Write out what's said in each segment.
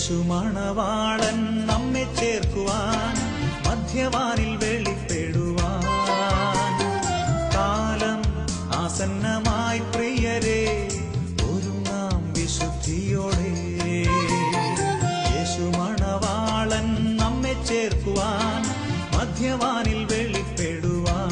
യേശുമണവാളൻ നമ്മെ ചേർക്കുവാൻ മധ്യവാനിൽ വെളിപ്പെടുവാൻ കാലം ആസന്നമായി പ്രിയരെ ഒരുങ്ങാം വിശുദ്ധിയോടെ യേശുമണവാളൻ നമ്മെ ചേർക്കുവാൻ മധ്യവാനിൽ വെളിപ്പെടുവാൻ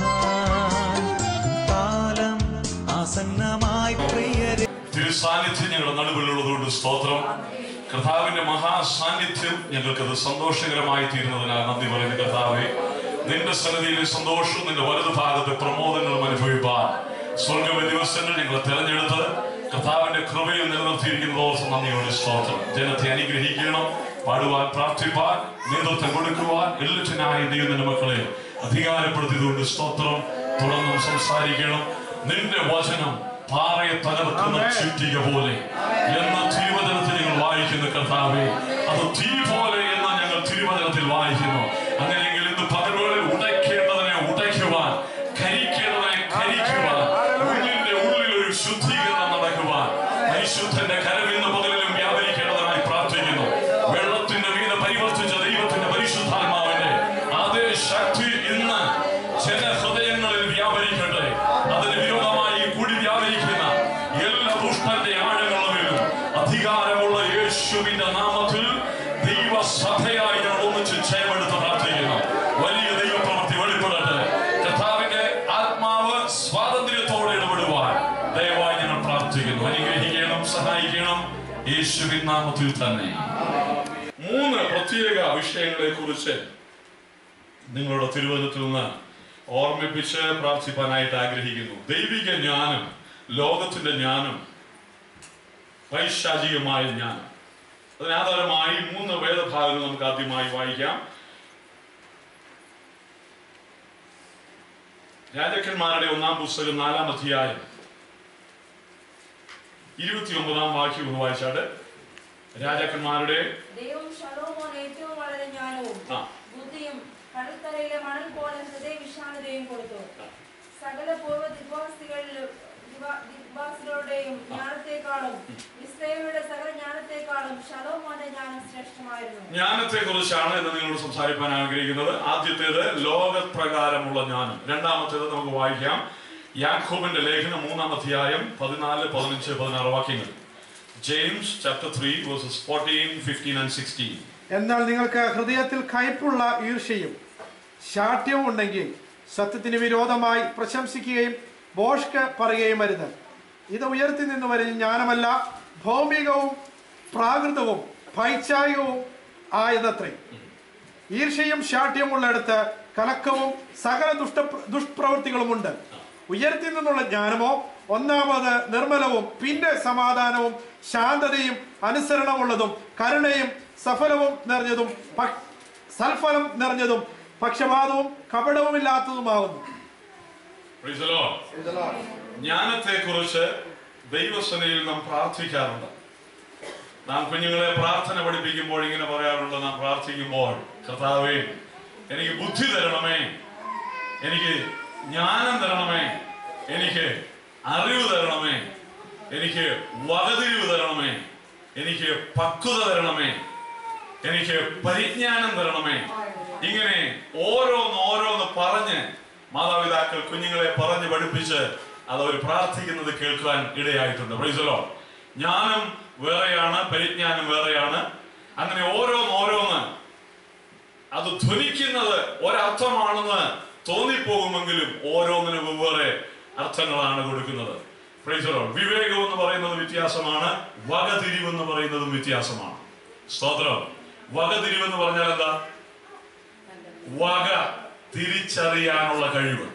കാലം ആസന്നമായി പ്രിയരെ തിരു സാന്നിധ്യം ഞങ്ങളുടെ നടുവിലുള്ളതുകൊണ്ട് സ്തോത്രം കർത്താവിന്റെ മഹാസാന്നിധ്യം ഞങ്ങൾക്കത് സന്തോഷകരമായി തീരുന്നതിനാൽ നന്ദി പറയുന്നു കർത്താവെ നിന്റെ സന്നിധിയിലെ സന്തോഷവും നിന്റെ വലതു ഭാഗത്തെ പ്രമോദങ്ങളും അനുഭവിപ്പാൻ സ്വർഗമ ദിവസങ്ങൾ ഞങ്ങൾ തെരഞ്ഞെടുത്ത് കർത്താവിന്റെ കൃപയിൽ നിലനിർത്തിയിരിക്കുന്നതോർത്ത് നന്ദിയോടെ സ്തോത്രം ജനത്തെ അനുഗ്രഹിക്കണം പാടുവാൻ പ്രാർത്ഥിപ്പാൻ നേതൃത്വം കൊടുക്കുവാൻ എല്ലാറ്റിനായി ദൈവത്തിന്റെ മക്കളെ അധികാരപ്പെടുത്തിയതുകൊണ്ട് സ്തോത്രം തുടർന്നും സംസാരിക്കണം നിന്റെ വചനം പാറയെ തകർക്കുന്ന ചുറ്റിക പോലെ എന്ന തിരുവചനത്തിൽ ഞങ്ങൾ വായിക്കുന്നു കർത്താവെ അത് തീ പോലെ എന്ന് ഞങ്ങൾ തിരുവചനത്തിൽ വായിക്കുന്നു അങ്ങനെയെങ്കിൽ ഇന്ന് പകലുകളിൽ ഉടയ്ക്കേണ്ടതിനെ ഉടയ്ക്കുവാൻ കരിക്കേണ്ടതിനെ കരിക്കുവാൻ ഉള്ളിന്റെ ഉള്ളിൽ ഒരു ശുദ്ധീകരണം നടക്കുവാൻ പരിശുദ്ധന്റെ കരം ഇന്ന് പകലിലും വ്യാപരിക്കേണ്ടതിനായി പ്രാർത്ഥിക്കുന്നു വെള്ളത്തിന്റെ മീത പരിവർത്തിച്ച ദൈവത്തിന്റെ പരിശുദ്ധാത്മാവിന്റെ അതേ ശക്തി ഇന്ന് ജനഹൃദയങ്ങളിൽ വ്യാപരിക്കട്ടെ അതിന് വിരോധമായി കൂടി വ്യാപരിക്കുന്ന എല്ലാ ദുഷ്ടന്റെ ആഴങ്ങളിലും അധികാരമുള്ള യേശുവിന്റെ നാമത്തിൽ ദൈവസഭയായി ഞങ്ങൾ ഒന്നിച്ച് ജയമെടുത്ത് പ്രാർത്ഥിക്കുന്നു വലിയ ദൈവപ്രവൃത്തി വെളിപ്പെടട്ടെ കർത്താവിന്റെ ആത്മാവ് സ്വാതന്ത്ര്യത്തോടെ ഇടപെടുവാൻ ദയവായി ഞങ്ങൾ പ്രാർത്ഥിക്കുന്നു അനുഗ്രഹിക്കണം സഹായിക്കണം യേശുവിൻ നാമത്തിൽ തന്നെ മൂന്ന് പ്രത്യേക വിഷയങ്ങളെ കുറിച്ച് നിങ്ങളുടെ തിരുവനന്തപുരത്തിൽ നിന്ന് ഓർമ്മിപ്പിച്ച് പ്രാർത്ഥിപ്പാനായിട്ട് ആഗ്രഹിക്കുന്നു ദൈവിക ജ്ഞാനം ലോകത്തിന്റെ ജ്ഞാനം പൈശാചികമായ ജ്ഞാനം അതിനാധാരമായി മൂന്ന് വേദഭാഗങ്ങൾ നമുക്ക് ആദ്യമായി വായിക്കാം രാജാക്കന്മാരുടെ ഒന്നാം പുസ്തകം നാലാം അധ്യായം ഇരുപത്തിയൊമ്പതാം വാക്യം ഒന്ന് വായിച്ചാട്ട് രാജാക്കന്മാരുടെ ദൈവം ശലോമോൻ ഏറ്റവും വളരെ ജ്ഞാനവും ആ. ബുദ്ധിയും കടൽക്കരയിലെ മണൽ പോലെ ഹൃദയ വിശാലതയും കൊടുത്തു സകല പൂർവ്വ ദിഗ്വാസികളിലും ദിവാ- ദിഗ്വാസികളുടെയും ജ്ഞാനത്തെക്കാളും ഇസ്രയേലിയുടെ സകല ജ്ഞാനത്തെക്കാളും ശലോമോന്റെ ജ്ഞാനം ശ്രേഷ്ഠമായിരുന്നു ജ്ഞാനത്തെ കുറിച്ചാണ് ഇന്ന് നിങ്ങളോട് സംസാരിക്കാൻ ആഗ്രഹിക്കുന്നത് ആദ്യത്തേത് ലോകപ്രകാരമുള്ള ജ്ഞാനം രണ്ടാമത്തേത് നമുക്ക് വായിക്കാം യാക്കോബിന്റെ ലേഖനം മൂന്നാം അധ്യായം പതിനാല് പതിനഞ്ച് പതിനാറ് വാക്യങ്ങൾ James chapter three verses fourteen fifteen and sixteen എന്നാൽ നിങ്ങൾക്ക് ഹൃദയത്തിൽ കയ്പുള്ള ഈർഷ്യയും ശാഠ്യവും ഉണ്ടെങ്കിൽ സത്യത്തിന് വിരോധമായി പ്രശംസിക്കുകയും ബോഷ്ക്ക് പറയുകയും അരുത് ഇത് ഉയർത്തി നിന്ന് വരുന്ന ജ്ഞാനമല്ല ഭൗമികവും പ്രാകൃതവും പൈച്ചായികവും ആയതത്രേ ഈർഷ്യയും ശാഠ്യവും ഉള്ളിടത്ത് കലക്കവും സകല ദുഷ്ട ദുഷ്പ്രവൃത്തികളുമുണ്ട് ഉയർത്തി നിന്നുള്ള ജ്ഞാനമോ ഒന്നാമത് നിർമ്മലവും പിന്നെ സമാധാനവും ശാന്തതയും അനുസരണമുള്ളതും കരുണയും സഫലവും നിറഞ്ഞതും പ- സൽഫലം നിറഞ്ഞതും പക്ഷപാതവും കപടവുമില്ലാത്തതുമാകുന്നു Praise the Lord. ജ്ഞാനത്തെ കുറിച്ച് ദൈവസനയിൽ നാം പ്രാർത്ഥിക്കാറുണ്ട് നാം കുഞ്ഞുങ്ങളെ പ്രാർത്ഥന പഠിപ്പിക്കുമ്പോൾ ഇങ്ങനെ പറയാറുണ്ട് നാം പ്രാർത്ഥിക്കുമ്പോൾ കർത്താവേ എനിക്ക് ബുദ്ധി തരണമേ എനിക്ക് ജ്ഞാനം തരണമേ എനിക്ക് അറിവ് തരണമേ എനിക്ക് വകതിരിവ് തരണമേ എനിക്ക് പക്വത തരണമേ എനിക്ക് പരിജ്ഞാനം തരണമേ ഇങ്ങനെ ഓരോന്ന് ഓരോന്ന് പറഞ്ഞ് മാതാപിതാക്കൾ കുഞ്ഞുങ്ങളെ പറഞ്ഞ് പഠിപ്പിച്ച് അത് അവർ പ്രാർത്ഥിക്കുന്നത് കേൾക്കുവാൻ ഇടയായിട്ടുണ്ട് പ്രൈസലോ ജ്ഞാനം വേറെയാണ് പരിജ്ഞാനം വേറെയാണ് അങ്ങനെ ഓരോന്ന് ഓരോന്ന് അത് ധ്വനിക്കുന്നത് ഒരർത്ഥമാണെന്ന് തോന്നിപ്പോകുമെങ്കിലും ഓരോന്നിനും വെവ്വേറെ അർത്ഥങ്ങളാണ് കൊടുക്കുന്നത് പ്രൈസലോ വിവേകം എന്ന് പറയുന്നത് വ്യത്യാസമാണ് വകതിരിവ് എന്ന് പറയുന്നതും വ്യത്യാസമാണ് സ്തോത്രം വകതിരിവെന്ന് പറഞ്ഞാൽ എന്താ വക തിരിച്ചറിയാനുള്ള കഴിവ്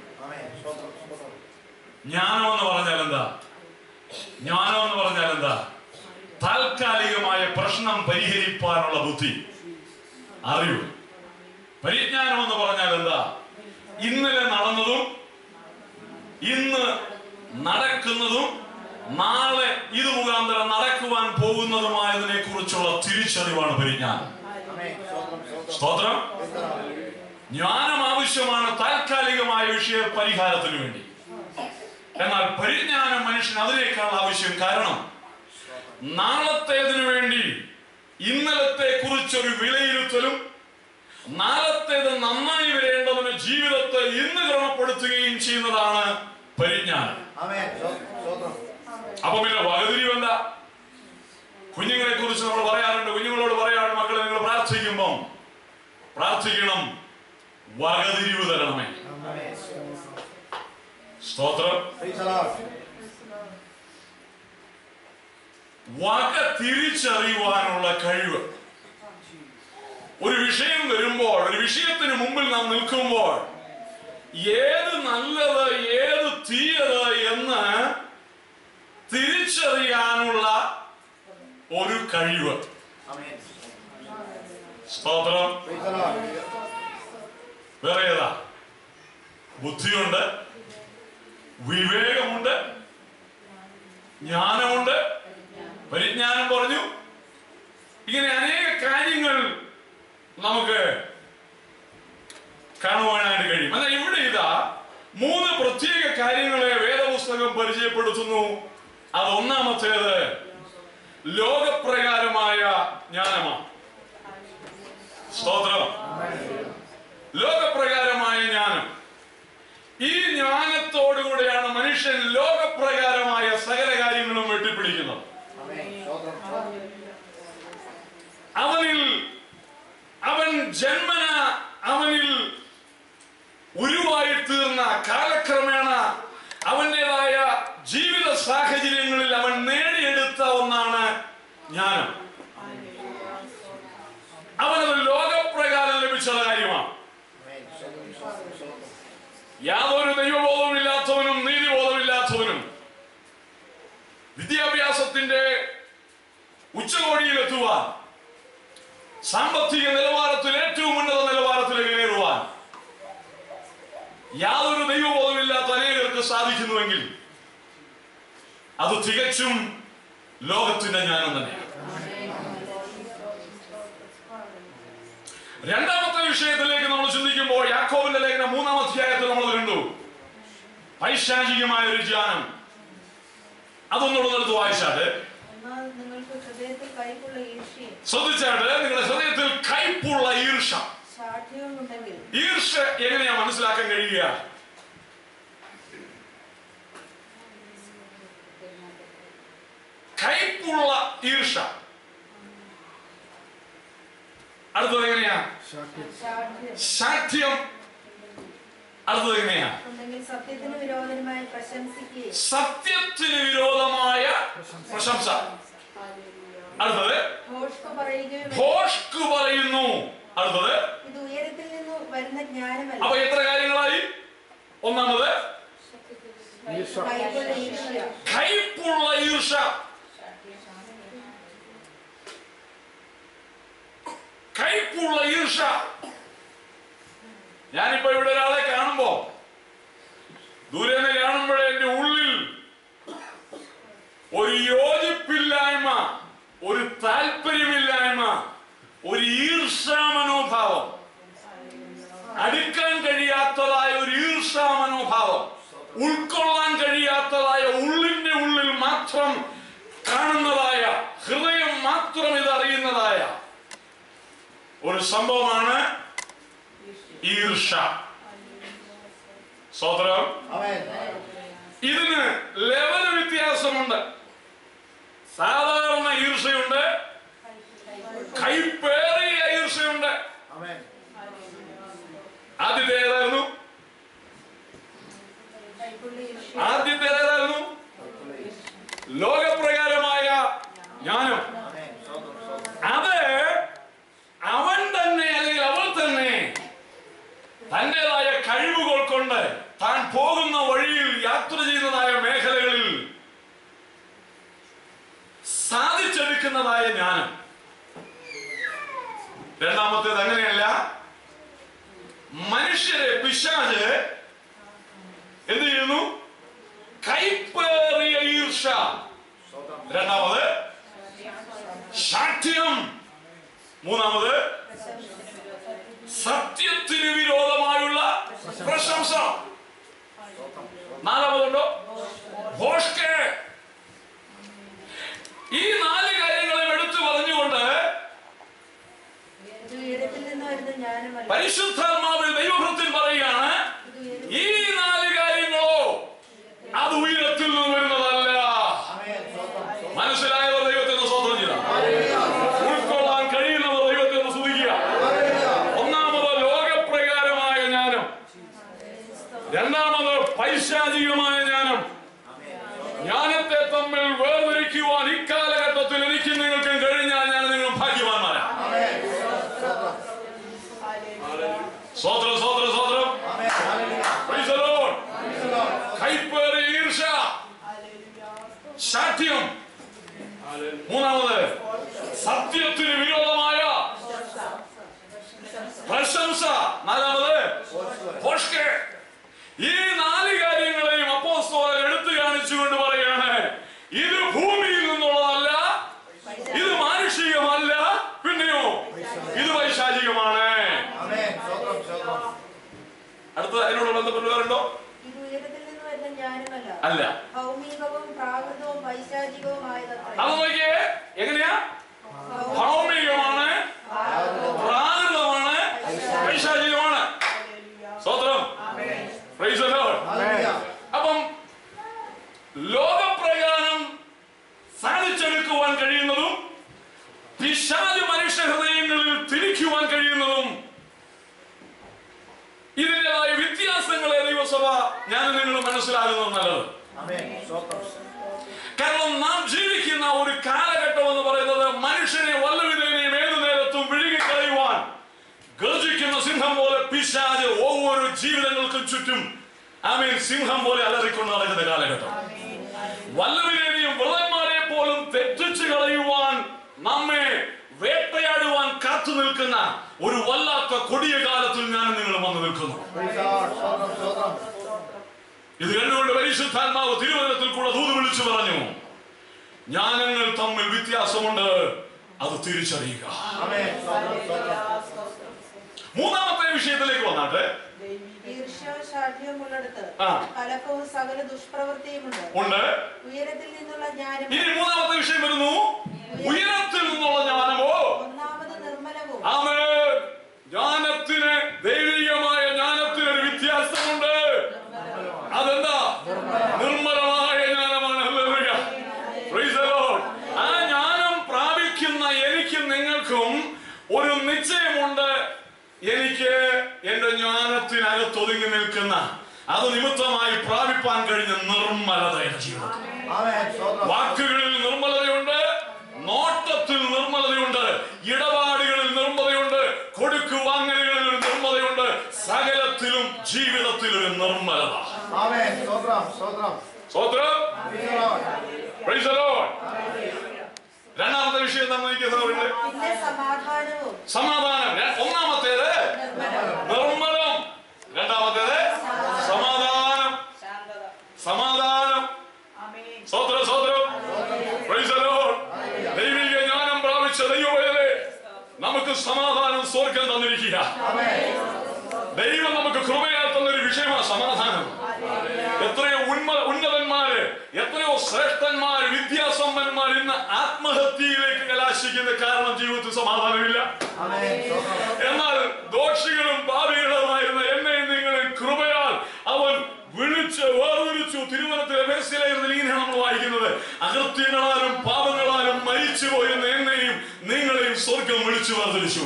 ജ്ഞാനം എന്ന് പറഞ്ഞാൽ എന്താ ജ്ഞാനം എന്ന് പറഞ്ഞാൽ എന്താ താൽക്കാലികമായ പ്രശ്നം പരിഹരിക്കാനുള്ള ബുദ്ധി അറിവ് പരിജ്ഞാനം എന്ന് പറഞ്ഞാൽ എന്താ ഇന്നലെ നടന്നതും ഇന്ന് നടക്കുന്നതും നാളെ ഇത് മുഖാന്തരം നടക്കുവാൻ പോകുന്നതുമായതിനെ കുറിച്ചുള്ള തിരിച്ചറിവാണ് പരിജ്ഞാനം സ്തോത്രം ജ്ഞാനം ആവശ്യമാണ് താൽക്കാലികമായ വിഷയ പരിഹാരത്തിന് വേണ്ടി എന്നാൽ പരിജ്ഞാനം മനുഷ്യൻ അതിനേക്കാൾ ആവശ്യം കാരണം നാളത്തേതിനു വേണ്ടി ഇന്നലത്തെ കുറിച്ചൊരു വിലയിരുത്തലും നാളത്തേത് നന്നായി വരേണ്ടതിന് ജീവിതത്തെ ഇന്ന് ക്രമപ്പെടുത്തുകയും ചെയ്യുന്നതാണ് പരിജ്ഞാനം ആമേൻ സ്തോത്രം അപ്പൊ പിന്നെ വകതിരിവ് എന്താ കുഞ്ഞുങ്ങളെ കുറിച്ച് നമ്മൾ പറയാറുണ്ട് കുഞ്ഞുങ്ങളോട് പറയാറുണ്ട് മക്കളെ നിങ്ങൾ പ്രാർത്ഥിക്കുമ്പം പ്രാർത്ഥിക്കണം വകതിരിവ് തരണമേ ആമേൻ സ്തോത്രം പ്രൈസ് ദി ലോർഡ് വക തിരിച്ചറിയുവാനുള്ള കഴിവ് ഒരു വിഷയം വരുമ്പോൾ ഒരു വിഷയത്തിന് മുമ്പിൽ നാം നിൽക്കുമ്പോൾ ഏത് നല്ലത് ഏത് തീയത് എന്ന് തിരിച്ചറിയാനുള്ള ഒരു കഴിവ് ആമേൻ സ്തോത്രം പ്രൈസ് ദി ലോർഡ് വേറെ ഏതാ ബുദ്ധിയുണ്ട് വിവേകമുണ്ട് ജ്ഞാനമുണ്ട് പരിജ്ഞാനം പറഞ്ഞു ഇങ്ങനെ അനേക കാര്യങ്ങൾ നമുക്ക് കാണുവാനായിട്ട് കഴിയും എന്നാൽ ഇവിടെ ഇതാ മൂന്ന് പ്രത്യേക കാര്യങ്ങളെ വേദപുസ്തകം പരിചയപ്പെടുത്തുന്നു അത് ഒന്നാമത്തേത് ലോകപ്രകാരമായ ജ്ഞാനമാണ് സ്തോത്രം ലോകപ്രകാരമായ ജ്ഞാനം ഈ ജ്ഞാനത്തോടുകൂടെയാണ് മനുഷ്യൻ ലോകപ്രകാരമായ സകല കാര്യങ്ങളും വെട്ടിപ്പിടിക്കുന്നത് ആമേൻ സ്തോത്രം അവനിൽ അവൻ ജന്മന അവനിൽ ഉരുവായി തീർന്ന കാലക്രമേണ അവൻ്റെതായ ജീവിത സാഹചര്യങ്ങളിൽ അവൻ നേടിയെടുത്ത ഒന്നാണ് ജ്ഞാനം അവനത് ലോകപ്രകാരം ലഭിച്ച കാര്യമാണ് ആമേൻ സ്തോത്രം സ്തോത്രം യാതൊരു ദൈവബോധമില്ലാത്തവനും നീതിബോധമില്ലാത്തവനും വിദ്യാഭ്യാസത്തിന്റെ ഉച്ചകോടിയിലെത്തുവാൻ സാമ്പത്തിക നിലവാരത്തിൽ ഏറ്റവും ഉന്നത നിലവാരത്തിലേക്ക് കയറുവാൻ യാതൊരു ദൈവബോധമില്ലാത്ത അനേകർക്ക് സാധിക്കുന്നുവെങ്കിൽ അത് തികച്ചും ലോകത്തിന്റെ ജ്ഞാനം തന്നെയാണ് രണ്ടാമത്തെ വിഷയത്തിലേക്ക് നമ്മൾ ചിന്തിക്കുമ്പോൾ യാക്കോവിന്റെ ലേഖനം മൂന്നാം അധ്യായത്തിൽ നമ്മൾ കണ്ടു പൈശാചികമായ ഒരു ജ്ഞാനം അതൊന്നുകൂടെ എടുത്ത് വായിച്ചാട്ട് എന്നാൽ നിങ്ങൾക്ക് ഹൃദയത്തിൽ കൈക്കുള്ള ഈർഷ്യയും ശ്രദ്ധിച്ചാട്ട് നിങ്ങളുടെ ഹൃദയത്തിൽ കയ്പുള്ള ഈർഷ ശാഠ്യവും ഉണ്ടെങ്കിൽ ഈർഷ എങ്ങനെയാ മനസ്സിലാക്കാൻ കഴിയുക കയ്പുള്ള ഈർഷ അടുത്തത് എങ്ങനെയാ ശാഠ്യം. ശാഠ്യം ശാഠ്യം അടുത്തത് എങ്ങനെയാ ഉണ്ടെങ്കിൽ സത്യത്തിന് വിരോധനമായി പ്രശംസിക്കുകയും സത്യത്തിന് വിരോധമായ പ്രശംസ അടുത്തത് ഭോഷ്ക് പറയുകയും ഭോഷ്ക് പറയുന്നു അടുത്തത് ഇത് ഉയരത്തിൽ നിന്ന് വരുന്ന ജ്ഞാനമല്ല അപ്പൊ എത്ര കാര്യങ്ങളായി ഒന്നാമത് ഈർഷ. കൈക്കുള്ള ഈർഷ്യ കയ്പുള്ള ഈർഷ കയ്പുള്ള ഈർഷ ഞാനിപ്പോ ഇവിടെ ഒരാളെ കാണുമ്പോ ദൂരെ നിന്ന് കാണുമ്പോഴേ എന്റെ ഉള്ളിൽ ഒരു യോജിപ്പില്ലായ്മ ഒരു താല്പര്യമില്ലായ്മ ഒരു ഈർഷാ മനോഭാവം അടുക്കാൻ കഴിയാത്തതായ ഒരു ഈർഷാ മനോഭാവം ഉൾക്കൊള്ളാൻ കഴിയാത്തതായ ഉള്ളിന്റെ ഉള്ളിൽ മാത്രം കാണുന്നതായ ഹൃദയം മാത്രം ഇത് അറിയുന്നതായ ഒരു സംഭവമാണ് ഈർഷ സ്വതന്ത്രം ആമേൻ ഇതിന് ലെവൽ വ്യത്യാസമുണ്ട് സാധാരണ ഈർഷയുണ്ട് കൈപ്പേറിയ ഈർഷയുണ്ട് ആമേൻ ആദ്യത്തെ ഏതായിരുന്നു കൈക്കുള്ള ഈർഷ്യ ആദ്യത്തെ ഏതായിരുന്നു ലോകപ്രകാരമായ ജ്ഞാനം ആമേൻ സ്തോത്രം സ്തോത്രം അത് അവൻ തന്നെ അല്ലെങ്കിൽ അവൾ തന്നെ തന്റേതായ കഴിവുകൾ കൊണ്ട് താൻ പോകുന്ന വഴിയിൽ യാത്ര ചെയ്യുന്നതായ മേഖലകളിൽ സാധിച്ചെടുക്കുന്നതായ ജ്ഞാനം രണ്ടാമത്തേത് അങ്ങനെയല്ല മനുഷ്യരെ പിശാച് എന്ത് ചെയ്യുന്നു കൈപ്പേറിയ ഈർഷ സ്തോത്രം രണ്ടാമത് ശാഠ്യം മൂന്നാമത് സത്യത്തിന് വിരോധമായുള്ള പ്രശംസ നാലാമതുണ്ടോ ഭോഷ്ക് ഈ നാല് കാര്യങ്ങളും എടുത്തു പറഞ്ഞുകൊണ്ട് പരിശുദ്ധാത്മാവിൽ ദൈവഭൃത്തിൽ പറയുകയാണ് ഈ നാല് കാര്യങ്ങളോ അത് ഉയരത്തിൽ നിന്ന് വരുന്നതല്ല ആമേൻ സ്വതം സ്വതം മനസ്സിലായവർ ദൈവത്തിന് സ്വന്തം ചെയ്ത ഉൾക്കൊള്ളാൻ കഴിയുന്നവർ ദൈവത്തിന് സ്തുതിക്കുക ഒന്നാമത് ലോകപ്രകാരമായ ജ്ഞാനം രണ്ടാമത് പൈശാചികമായ ജ്ഞാനം ജ്ഞാനത്തെ തമ്മിൽ വേർതിരിക്കുവാൻ ഇക്കാലഘട്ടത്തിൽ എനിക്ക് നിങ്ങൾക്കും കഴിഞ്ഞാൽ ഞാൻ നിങ്ങൾ ഭാഗ്യവാന്മാരാ സ്വോത്രം സ്വോത്രം സ്വോത്രം ആമേൻ ഹല്ലേലൂയ Praise the Lord. കൈപ്പേറിയ ഈർഷ ശാഠ്യം മൂന്നാമത് സത്യത്തിന് വിരോധമായ പ്രശംസ നാലാമത് ഭോഷ്ക്. ഈ നാല് കാര്യങ്ങളെയും അപ്പോസ്തലൻ എടുത്തു കാണിച്ചുകൊണ്ട് പറയാണ് ഇത് ഭൂമിയിൽ നിന്നുള്ളതല്ല ഇത് മാനുഷികമല്ല പിന്നെയോ ഇത് വൈശാചികമാണ് ആമേൻ സ്വതം സ്വതം അടുത്ത അതിനോട് ബന്ധപ്പെട്ടുണ്ടോ ഇത് ഉയരത്തിൽ നിന്ന് വരുന്ന ജ്ഞാനമല്ല അല്ല ഭൗമികവും പ്രാകൃതവും പൈശാചികവുമായതത്രേ അത് നോക്കിയേ എങ്ങനെയാ ഭൗമികമാണ് പ്രാകൃതമാണ് പൈശാചികമാണ് സ്വത്രം Praise the Lord. ഹല്ലേലൂയ അപ്പം ലോകപ്രകാരം സാധിച്ചെടുക്കുവാൻ കഴിയുന്നതും പിശാച് മനുഷ്യ ഹൃദയങ്ങളിൽ തിരിക്കുവാൻ കഴിയുന്നതും ഇതിൻ്റെതായ വ്യത്യാസങ്ങളെ ദൈവസഭ ഞാൻ നിങ്ങൾ മനസ്സിലാകുന്നത് നല്ലത് ആമേൻ സ്വതം കാരണം നാം ജീവിക്കുന്ന ഒരു കാലഘട്ടം എന്ന് പറയുന്നത് മനുഷ്യനെ വല്ലവിധേനയും ഏതു നേരത്തും വിഴുകിക്കളയുവാൻ ഗർജിക്കുന്ന സിംഹം പോലെ പിശാജ് ഒவ்வொരു ജീവിതങ്ങൾക്കും ചുറ്റും ആമീൻ സിംഹം പോലെ അലറിക്കൊണ്ട് നടക്കുന്ന കാലഘട്ടം വല്ലവിധേനയും വ്രതന്മാരെ പോലും തെറ്റിച്ചു കളയുവാൻ നമ്മെ വേട്ടയാടുവാൻ കാത്തു നിൽക്കുന്ന ഒരു വല്ലാത്ത കൊടിയ കാലത്തിൽ ഞാൻ നിങ്ങൾ വന്നു നിൽക്കുന്നു പ്രൈസ് ഗോഡ് സ്വതം സ്വതം ഇത് കണ്ടുകൊണ്ട് പരിശുദ്ധാത്മാവ് തിരുവനന്തപുരത്തിൽ കൂടെ ദൂത് വിളിച്ചു പറഞ്ഞു ജ്ഞാനങ്ങൾ തമ്മിൽ വ്യത്യാസമുണ്ട് അത് തിരിച്ചറിയുക ആമേൻ സ്വതം സ്വതം മൂന്നാമത്തെ വിഷയത്തിലേക്ക് വന്നാട്ടെ ഈർഷ്യ ശാഠ്യമുള്ളിടത്ത് ആ. കലക്കവും സകല ദുഷ്പ്രവൃത്തിയുമുണ്ട് ഉണ്ട് ഉയരത്തിൽ നിന്നുള്ള ജ്ഞാനം ഇനി മൂന്നാമത്തെ വിഷയം വരുന്നു ഉയരത്തിൽ നിന്നുള്ള ജ്ഞാനമോ ഒന്നാമത് നിർമ്മലവും ആമേ ജ്ഞാനത്തിന് ദൈവികമായ ജ്ഞാനത്തിന് ഒരു വ്യത്യാസമുണ്ട് അതെന്താ നിർമ്മലമായ ജ്ഞാനമാണ് ഹല്ലേലൂയ. Praise the Lord. ആ ജ്ഞാനം പ്രാപിക്കുന്ന എനിക്കും നിങ്ങൾക്കും ഒരു നിശ്ചയമുണ്ട് എനിക്ക് എന്റെ ജ്ഞാനത്തിനകത്ത് ഒതുങ്ങി നിൽക്കുന്ന അത് നിമിത്തമായി പ്രാപിപ്പാൻ കഴിഞ്ഞ നിർമ്മലതയുടെ ജീവിതം ആമേൻ സ്വതം വാക്കുകളിൽ നിർമ്മലതയുണ്ട് നോട്ടത്തിൽ നിർമ്മലതയുണ്ട് ഇടപാടുകളിൽ നിർമ്മലതയുണ്ട് കൊടുക്കു വാങ്ങലുകളിൽ ഒരു നിർമ്മലതയുണ്ട് സകലത്തിലും ജീവിതത്തിൽ ഒരു നിർമ്മലത ആമേൻ സ്വതം സ്വതം സ്വത്രം praise God Praise the Lord. രണ്ടാമത്തെ വിഷയം എന്താ നോക്കിയത് പിന്നെ സമാധാനവും സമാധാനം ര- ഒന്നാമത്തേത് നിർമ്മലം രണ്ടാമത്തേത് സമാധാനം സമാധാനം സ്വത്രം സ്വത്രം Praise the Lord. ദൈവിക ജ്ഞാനം പ്രാപിച്ച ദൈവവേദനെ നമുക്ക് സമാധാനം സ്വർഗം തന്നിരിക്കുക ദൈവം നമുക്ക് കൃപയാൽ തന്നൊരു വിഷയമാണ് സമാധാനം എത്രയോ ഉന്മ ഉന്നതന്മാര് എത്രയോ ശ്രേഷ്ഠന്മാര് വിദ്യാസമ്പന്മാർ ഇന്ന് ആത്മഹത്യയിലേക്ക് കലാശിക്കുന്ന കാരണം ജീവിതത്തിൽ സമാധാനമില്ല ആമേൻ സ്വതം എന്നാൽ ദോഷികളും പാപികളുമായിരുന്ന എന്നെ നിങ്ങളെ കൃപയാൽ അവൻ വിളിച്ച് വേർതിരിച്ചു തിരുവനന്തപുരം എഫേസ്യയിലായിരുന്ന ഇങ്ങനെ നമ്മൾ വായിക്കുന്നത് അകൃത്യങ്ങളാലും പാപങ്ങളാലും മരിച്ചു പോയിരുന്ന എന്നെയും നിങ്ങളെയും സ്വർഗം വിളിച്ചു വേർതിരിച്ചു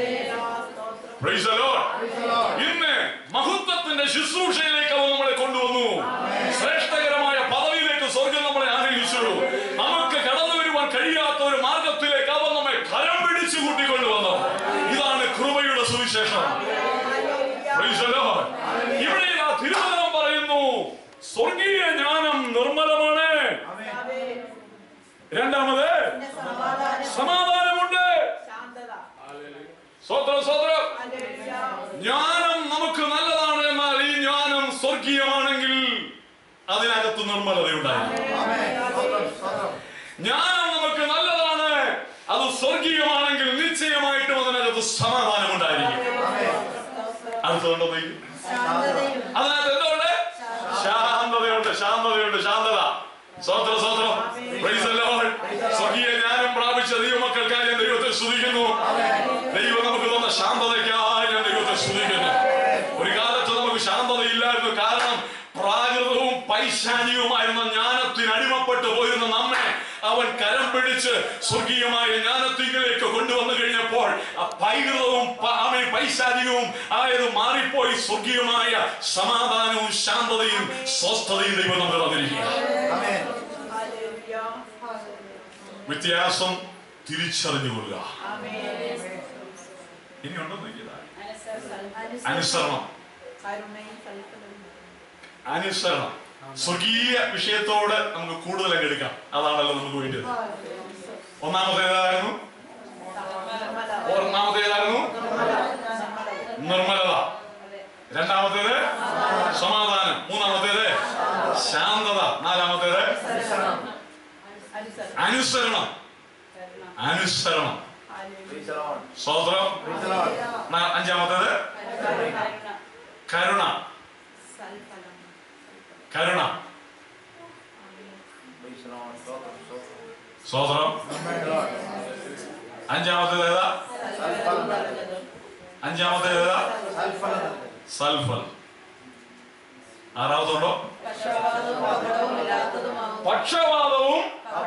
Praise the Lord. ഇന്ന് മഹത്വത്തിന്റെ ശുശ്രൂഷയിലേക്ക് അവൻ നമ്മളെ കൊണ്ടുവന്നു ശ്രേഷ്ഠകരമായ പദവിയിലേക്ക് സ്വർഗം നമ്മളെ ആഗ്രഹിച്ചു നമുക്ക് കടന്നു വരുവാൻ കഴിയാത്ത ഒരു മാർഗത്തിലേക്ക് അവൻ നമ്മെ കരം പിടിച്ചു കൂട്ടിക്കൊണ്ടുവന്നു ഇതാണ് കൃപയുടെ സുവിശേഷം Praise the Lord. ഇവിടെ ആ തിരുവനന്തപുരം പറയുന്നു സ്വർഗീയ ജ്ഞാനം നിർമ്മലമാണ് രണ്ടാമത് പിന്നെ സമാധാനം സമാധാനമുണ്ട് സ്വത്രം സ്വത്രം ജ്ഞാനം നമുക്ക് നല്ലതാണ് എന്നാൽ ഈ ജ്ഞാനം സ്വർഗീയമാണെങ്കിൽ അതിനകത്ത് നിർമ്മലതയുണ്ടായിരുന്നു ആമേൻ സ്വതം സ്വതം ജ്ഞാനം നമുക്ക് നല്ലതാണ് അത് സ്വർഗീയമാണെങ്കിൽ നിശ്ചയമായിട്ടും അതിനകത്ത് സമാധാനം ഉണ്ടായിരിക്കും അടുത്തുണ്ടോ നോക്കി ശാന്തതയും അതിനകത്ത് എന്തുണ്ട് ശാന്തതയുണ്ട് ശാന്തതയുണ്ട് ശാന്തത സ്വത്ര സ്വത്രം Praise the Lord. സ്വർഗീയ ജ്ഞാനം പ്രാപിച്ച ദൈവമക്കൾക്കായി ഞാൻ ദൈവത്തെ സ്തുതിക്കുന്നു ദൈവം നമുക്ക് തന്ന ശാന്തതയ്ക്കായി ഞാൻ ദൈവത്തെ എന്തായിരുന്നു കാരണം പ്രാകൃതവും പൈശാചികവുമായിരുന്ന ജ്ഞാനത്തിന് അടിമപ്പെട്ടു പോയിരുന്ന നമ്മെ അവൻ കരം പിടിച്ച് സ്വർഗീയമായ ജ്ഞാനത്തിങ്കിലേക്ക് കൊണ്ടുവന്നു കഴിഞ്ഞപ്പോൾ ആ പൈകൃതവും പ- അവൻ പൈശാചികവും ആയത് മാറിപ്പോയി സ്വർഗീയമായ സമാധാനവും ശാന്തതയും സ്വസ്ഥതയും ദൈവം നമുക്ക് തന്നിരിക്കുക Amen. വ്യത്യാസം തിരിച്ചറിഞ്ഞുകൊള്ളുക ഇനി ഉണ്ടോ നോക്കിയതാ അനുസരണം അനുസരണം സ്വർഗീയ വിഷയത്തോട് നമുക്ക് കൂടുതൽ അങ്ങെടുക്കാം അതാണല്ലോ നമുക്ക് വേണ്ടത് ഒന്നാമത്തേതായിരുന്നു ഒന്നാമത്തേതായിരുന്നു നിർമ്മലത രണ്ടാമത്തേത് സമാധാനം മൂന്നാമത്തേത് ശാന്തത നാലാമത്തേത് അനുസരണം അനുസരണം Praise the Lord. സ്വതന്ത്രം Praise the Lord. നാ- അഞ്ചാമത്തേത് കരുണ കരുണ Praise the Lord. Sotram, sotram. സ്വതന്ത്രം Praise the Lord. അഞ്ചാമത്തേത് ഏതാ Salfalam. അഞ്ചാമത്തേത് ഏതാ Salfalam. സൽഫൽ ആറാമതുണ്ടോ പക്ഷപാതവും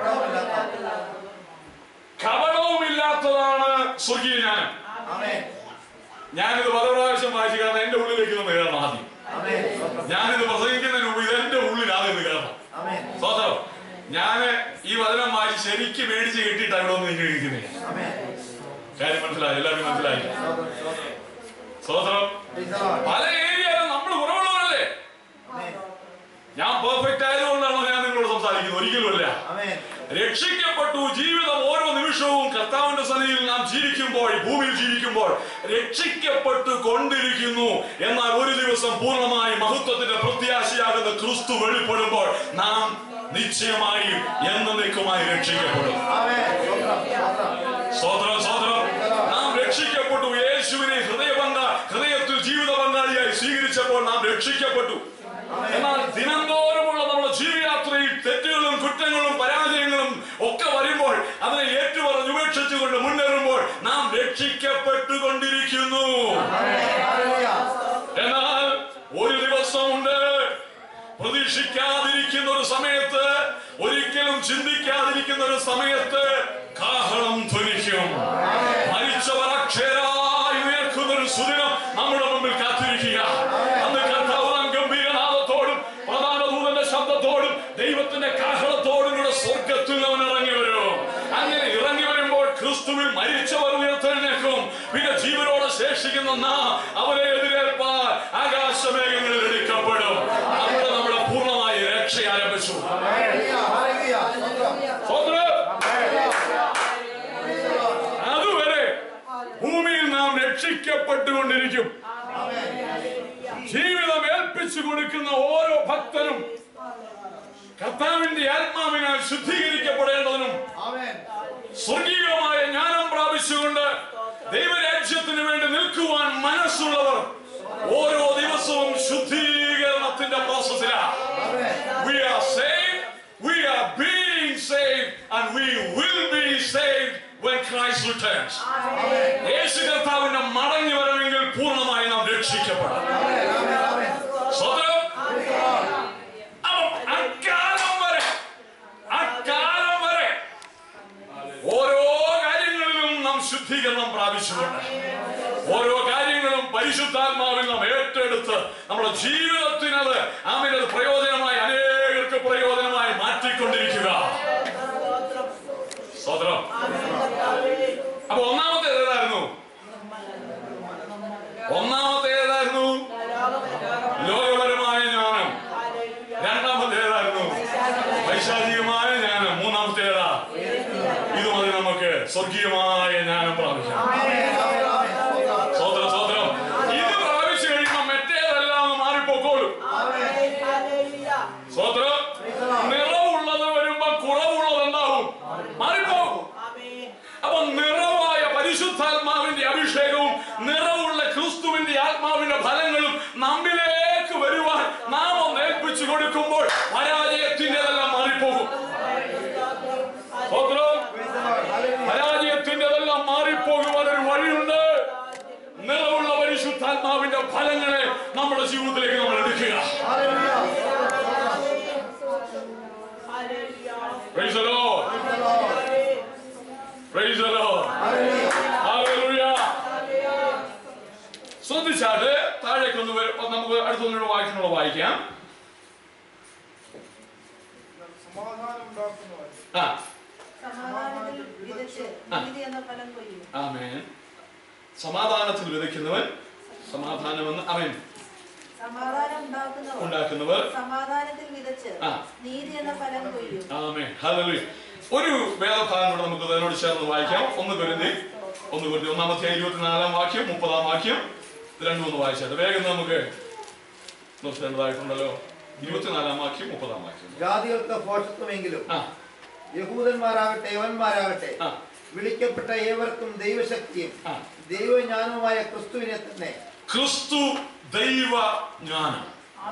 കപടവും ഇല്ലാത്തതാണ് സ്വർഗീയ ജ്ഞാനം Amen. ഞാനിത് പല പ്രാവശ്യം വായിച്ചു കാരണം എന്റെ ഉള്ളിലേക്ക് ഒന്ന് കയറണം ആദ്യം Amen. Sotram. ഞാനിത് പ്രസംഗിക്കുന്നതിന് മുമ്പ് ഇത് എന്റെ ഉള്ളിൽ ആദ്യം ഒന്ന് കയറണം Amen. സ്വതന്ത്രം ഞാന് ഈ വചനം വായിച്ച് ശരിക്കും മേടിച്ച് കെട്ടിയിട്ട് അവിടെ ഒന്നും നിങ്ങൾ ഇരിക്കുന്നില്ല Amen. കാര്യം മനസ്സിലായി എല്ലാവർക്കും മനസ്സിലായി Sotram, sotram. സ്വതന്ത്രം Praise the Lord. പല ഏരിയയിലും നമ്മൾ കുറവുള്ളവരല്ലേ Amen. ഞാൻ പെർഫെക്റ്റ് ആയതുകൊണ്ടാണോ ഞാൻ നിങ്ങളോട് സംസാരിക്കുന്നത് ഒരിക്കലുമല്ല Amen. രക്ഷിക്കപ്പെട്ടു ജീവിതം ഓരോ നിമിഷവും കർത്താവിന്റെ സന്നിധിയിൽ നാം ജീവിക്കുമ്പോൾ ഈ ഭൂമിയിൽ ജീവിക്കുമ്പോൾ രക്ഷിക്കപ്പെട്ടു കൊണ്ടിരിക്കുന്നു എന്നാൽ ഒരു ദിവസം പൂർണ്ണമായി മഹത്വത്തിന്റെ പ്രത്യാശയാകുന്ന ക്രിസ്തു വെളിപ്പെടുമ്പോൾ നാം നിശ്ചയമായും എന്നേക്കുമായി രക്ഷിക്കപ്പെടും Amen. Sotram, sotram. സ്വതന്ത്രം സ്വതന്ത്രം നാം രക്ഷിക്കപ്പെട്ടു യേശുവിനെ ഹൃദയ പങ്ക ഹൃദയത്തിൽ ജീവിത പങ്കാളിയായി സ്വീകരിച്ചപ്പോൾ നാം രക്ഷിക്കപ്പെട്ടു എന്നാൽ ദിനംതോറുമുള്ള നമ്മുടെ ജീവിതയാത്രയിൽ തെറ്റുകളും കുറ്റങ്ങളും പരാജയങ്ങളും ഒക്കെ വരുമ്പോൾ അതിനെ ഏറ്റുപറഞ്ഞ് ഉപേക്ഷിച്ചുകൊണ്ട് മുന്നേറുമ്പോൾ നാം രക്ഷിക്കപ്പെട്ടുകൊണ്ടിരിക്കുന്നു Hallelujah. എന്നാൽ ഒരു ദിവസമുണ്ട് പ്രതീക്ഷിക്കാതിരിക്കുന്ന ഒരു സമയത്ത് ഒരിക്കലും ചിന്തിക്കാതിരിക്കുന്ന ഒരു സമയത്ത് കാഹളം ധ്വനിക്കും മരിച്ചവർ അക്ഷരായി ഉയർക്കുന്ന ഒരു സുദിനം നമ്മുടെ മുമ്പിൽ കാത്തിരിക്കുക അന്ന് കർത്താവ് ഗംഭീരനാഥത്തോടും പ്രധാന ദൂതന്റെ ശബ്ദത്തോടും ദൈവത്തിന്റെ കാഹളത്തോടും കൂടെ സ്വർഗത്തിൽ അവൻ ഇറങ്ങി വരും അങ്ങനെ ഇറങ്ങി വരുമ്പോൾ ക്രിസ്തുവിൽ മരിച്ചവർ ഉയർത്തെഴുന്നേക്കും പിന്നെ ജീവനോടെ ശേഷിക്കുന്ന നാം അവരെ എതിരേൽപ്പാൻ ആകാശമേഘങ്ങളിൽ എടുക്കപ്പെടും അവിടെ നമ്മുടെ പൂർണ്ണമായി രക്ഷ ആരംഭിച്ചു Hallelujah. Hallelujah. Sotram. സ്വതന്ത്രം. Praise the Lord. അതുവരെ ഭൂമിയിൽ നാം രക്ഷിക്കപ്പെട്ടുകൊണ്ടിരിക്കും ജീവിതം ഏൽപ്പിച്ചു കൊടുക്കുന്ന ഓരോ ഭക്തനും കർത്താവിന്റെ ആത്മാവിനാൽ ശുദ്ധീകരിക്കപ്പെടേണ്ടതിനും Amen. സ്വർഗീയമായ ജ്ഞാനം പ്രാപിച്ചുകൊണ്ട് ദൈവരാജ്യത്തിന് വേണ്ടി നിൽക്കുവാൻ മനസ്സുള്ളവർ ഓരോ ദിവസവും ശുദ്ധീകരണത്തിന്റെ പ്രോസസ്സിലാണ് Amen. We are saved, we are being saved, and we will be saved when Christ returns. യേശു കർത്താവിന്റെ മടങ്ങി വരണമെങ്കിൽ പൂർണ്ണമായി നാം രക്ഷിക്കപ്പെടാം Amen. Amen. Amen. സ്വതന്ത്രം അപ്പം അക്കാലം വരെ അക്കാലം വരെ ഓരോ കാര്യങ്ങളിലും നാം ശുദ്ധീകരണം പ്രാപിച്ചുകൊണ്ട് ഓരോ കാര്യങ്ങളും പരിശുദ്ധാത്മാവിൽ നാം ഏറ്റെടുത്ത് നമ്മുടെ ജീവിതത്തിനത് ആമിനത് പ്രയോജനമായി അനേകർക്ക് പ്രയോജനമായി മാറ്റിക്കൊണ്ടിരിക്കുക സ്വതന്ത്രം അപ്പൊ ഒന്നാമത്തെ ഏതായിരുന്നു ഒന്നാമത്തെ ഏതായിരുന്നു ലോകപരമായ ജ്ഞാനം രണ്ടാമത്തെ ഏതായിരുന്നു വൈശാചികമായ ജ്ഞാനം മൂന്നാമത്തെ ഏതാ ഇത് മതി നമുക്ക് സ്വർഗീയമായ ജ്ഞാനം പ്രാപിക്കാം സ്വതന്ത്രം സ്വതന്ത്രം ഇത് പ്രാപിച്ചു കഴിയുമ്പോൾ മറ്റേതെല്ലാം ഒന്ന് മാറിപ്പോക്കോളും സ്വതന്ത്രം നിറവുള്ളത് വരുമ്പോ കുറവുള്ളത് ഉണ്ടാവും മാറിപ്പോകും അപ്പൊ നിറവായ പരിശുദ്ധാത്മാവിന്റെ അഭിഷേകവും നിറവുള്ള ക്രിസ്തുവിന്റെ ആത്മാവിന്റെ ഫലങ്ങളും നമ്മിലേക്ക് വരുവാൻ നാം ഒന്ന് ഏൽപ്പിച്ചു കൊടുക്കുമ്പോൾ പരാജയത്തിൻ്റെതെല്ലാം മാറിപ്പോകും സ്വതന്ത്രം പരാജയത്തിൻ്റെതെല്ലാം മാറിപ്പോകുവാൻ ഒരു വഴിയുണ്ട് നിറവുള്ള പരിശുദ്ധാത്മാവിന്റെ ഫലങ്ങളെ നമ്മുടെ ജീവിതത്തിലേക്ക് നമ്മൾ എടുക്കുക സമാധാനം ഉണ്ടാക്കുന്നവൻ ആ സമാധാനത്തിൽ വിതച്ച് നീതി എന്ന ഫലം കൊയ്യും ആമേൻ സമാധാനത്തിൽ വിതയ്ക്കുന്നവൻ സമാധാനമെന്ന് അവൻ സമാധാനം ഉണ്ടാക്കുന്നവർ ഉണ്ടാക്കുന്നവർ സമാധാനത്തിൽ വിതച്ച് ആ. നീതി എന്ന ഫലം കൊയ്യും ആമേൻ ഹല്ലേലൂയ ഒരു വേദഭാഗം കൂടെ നമുക്ക് അതിനോട് ചേർന്ന് വായിക്കാം ഒന്ന് കരുതി ഒന്ന് കരുതി ഒന്നാമത്തെ ഇരുപത്തിനാലാം വാക്യം മുപ്പതാം വാക്യം ഇത് രണ്ടും ഒന്ന് വായിച്ചാൽ വേഗം നമുക്ക് നോക്കേണ്ടതായിട്ടുണ്ടല്ലോ ഇരുപത്തിനാലാം വാക്യം മുപ്പതാം വാക്യം ജാതികൾക്ക് ഭോഷത്വമെങ്കിലും ആ യഹൂദന്മാരാകട്ടെ യവന്മാരാകട്ടെ ആ വിളിക്കപ്പെട്ട ഏവർക്കും ദൈവശക്തിയും ആ. ദൈവജ്ഞാനവുമായ ക്രിസ്തുവിനെ തന്നെ ക്രിസ്തു ദൈവ ജ്ഞാനം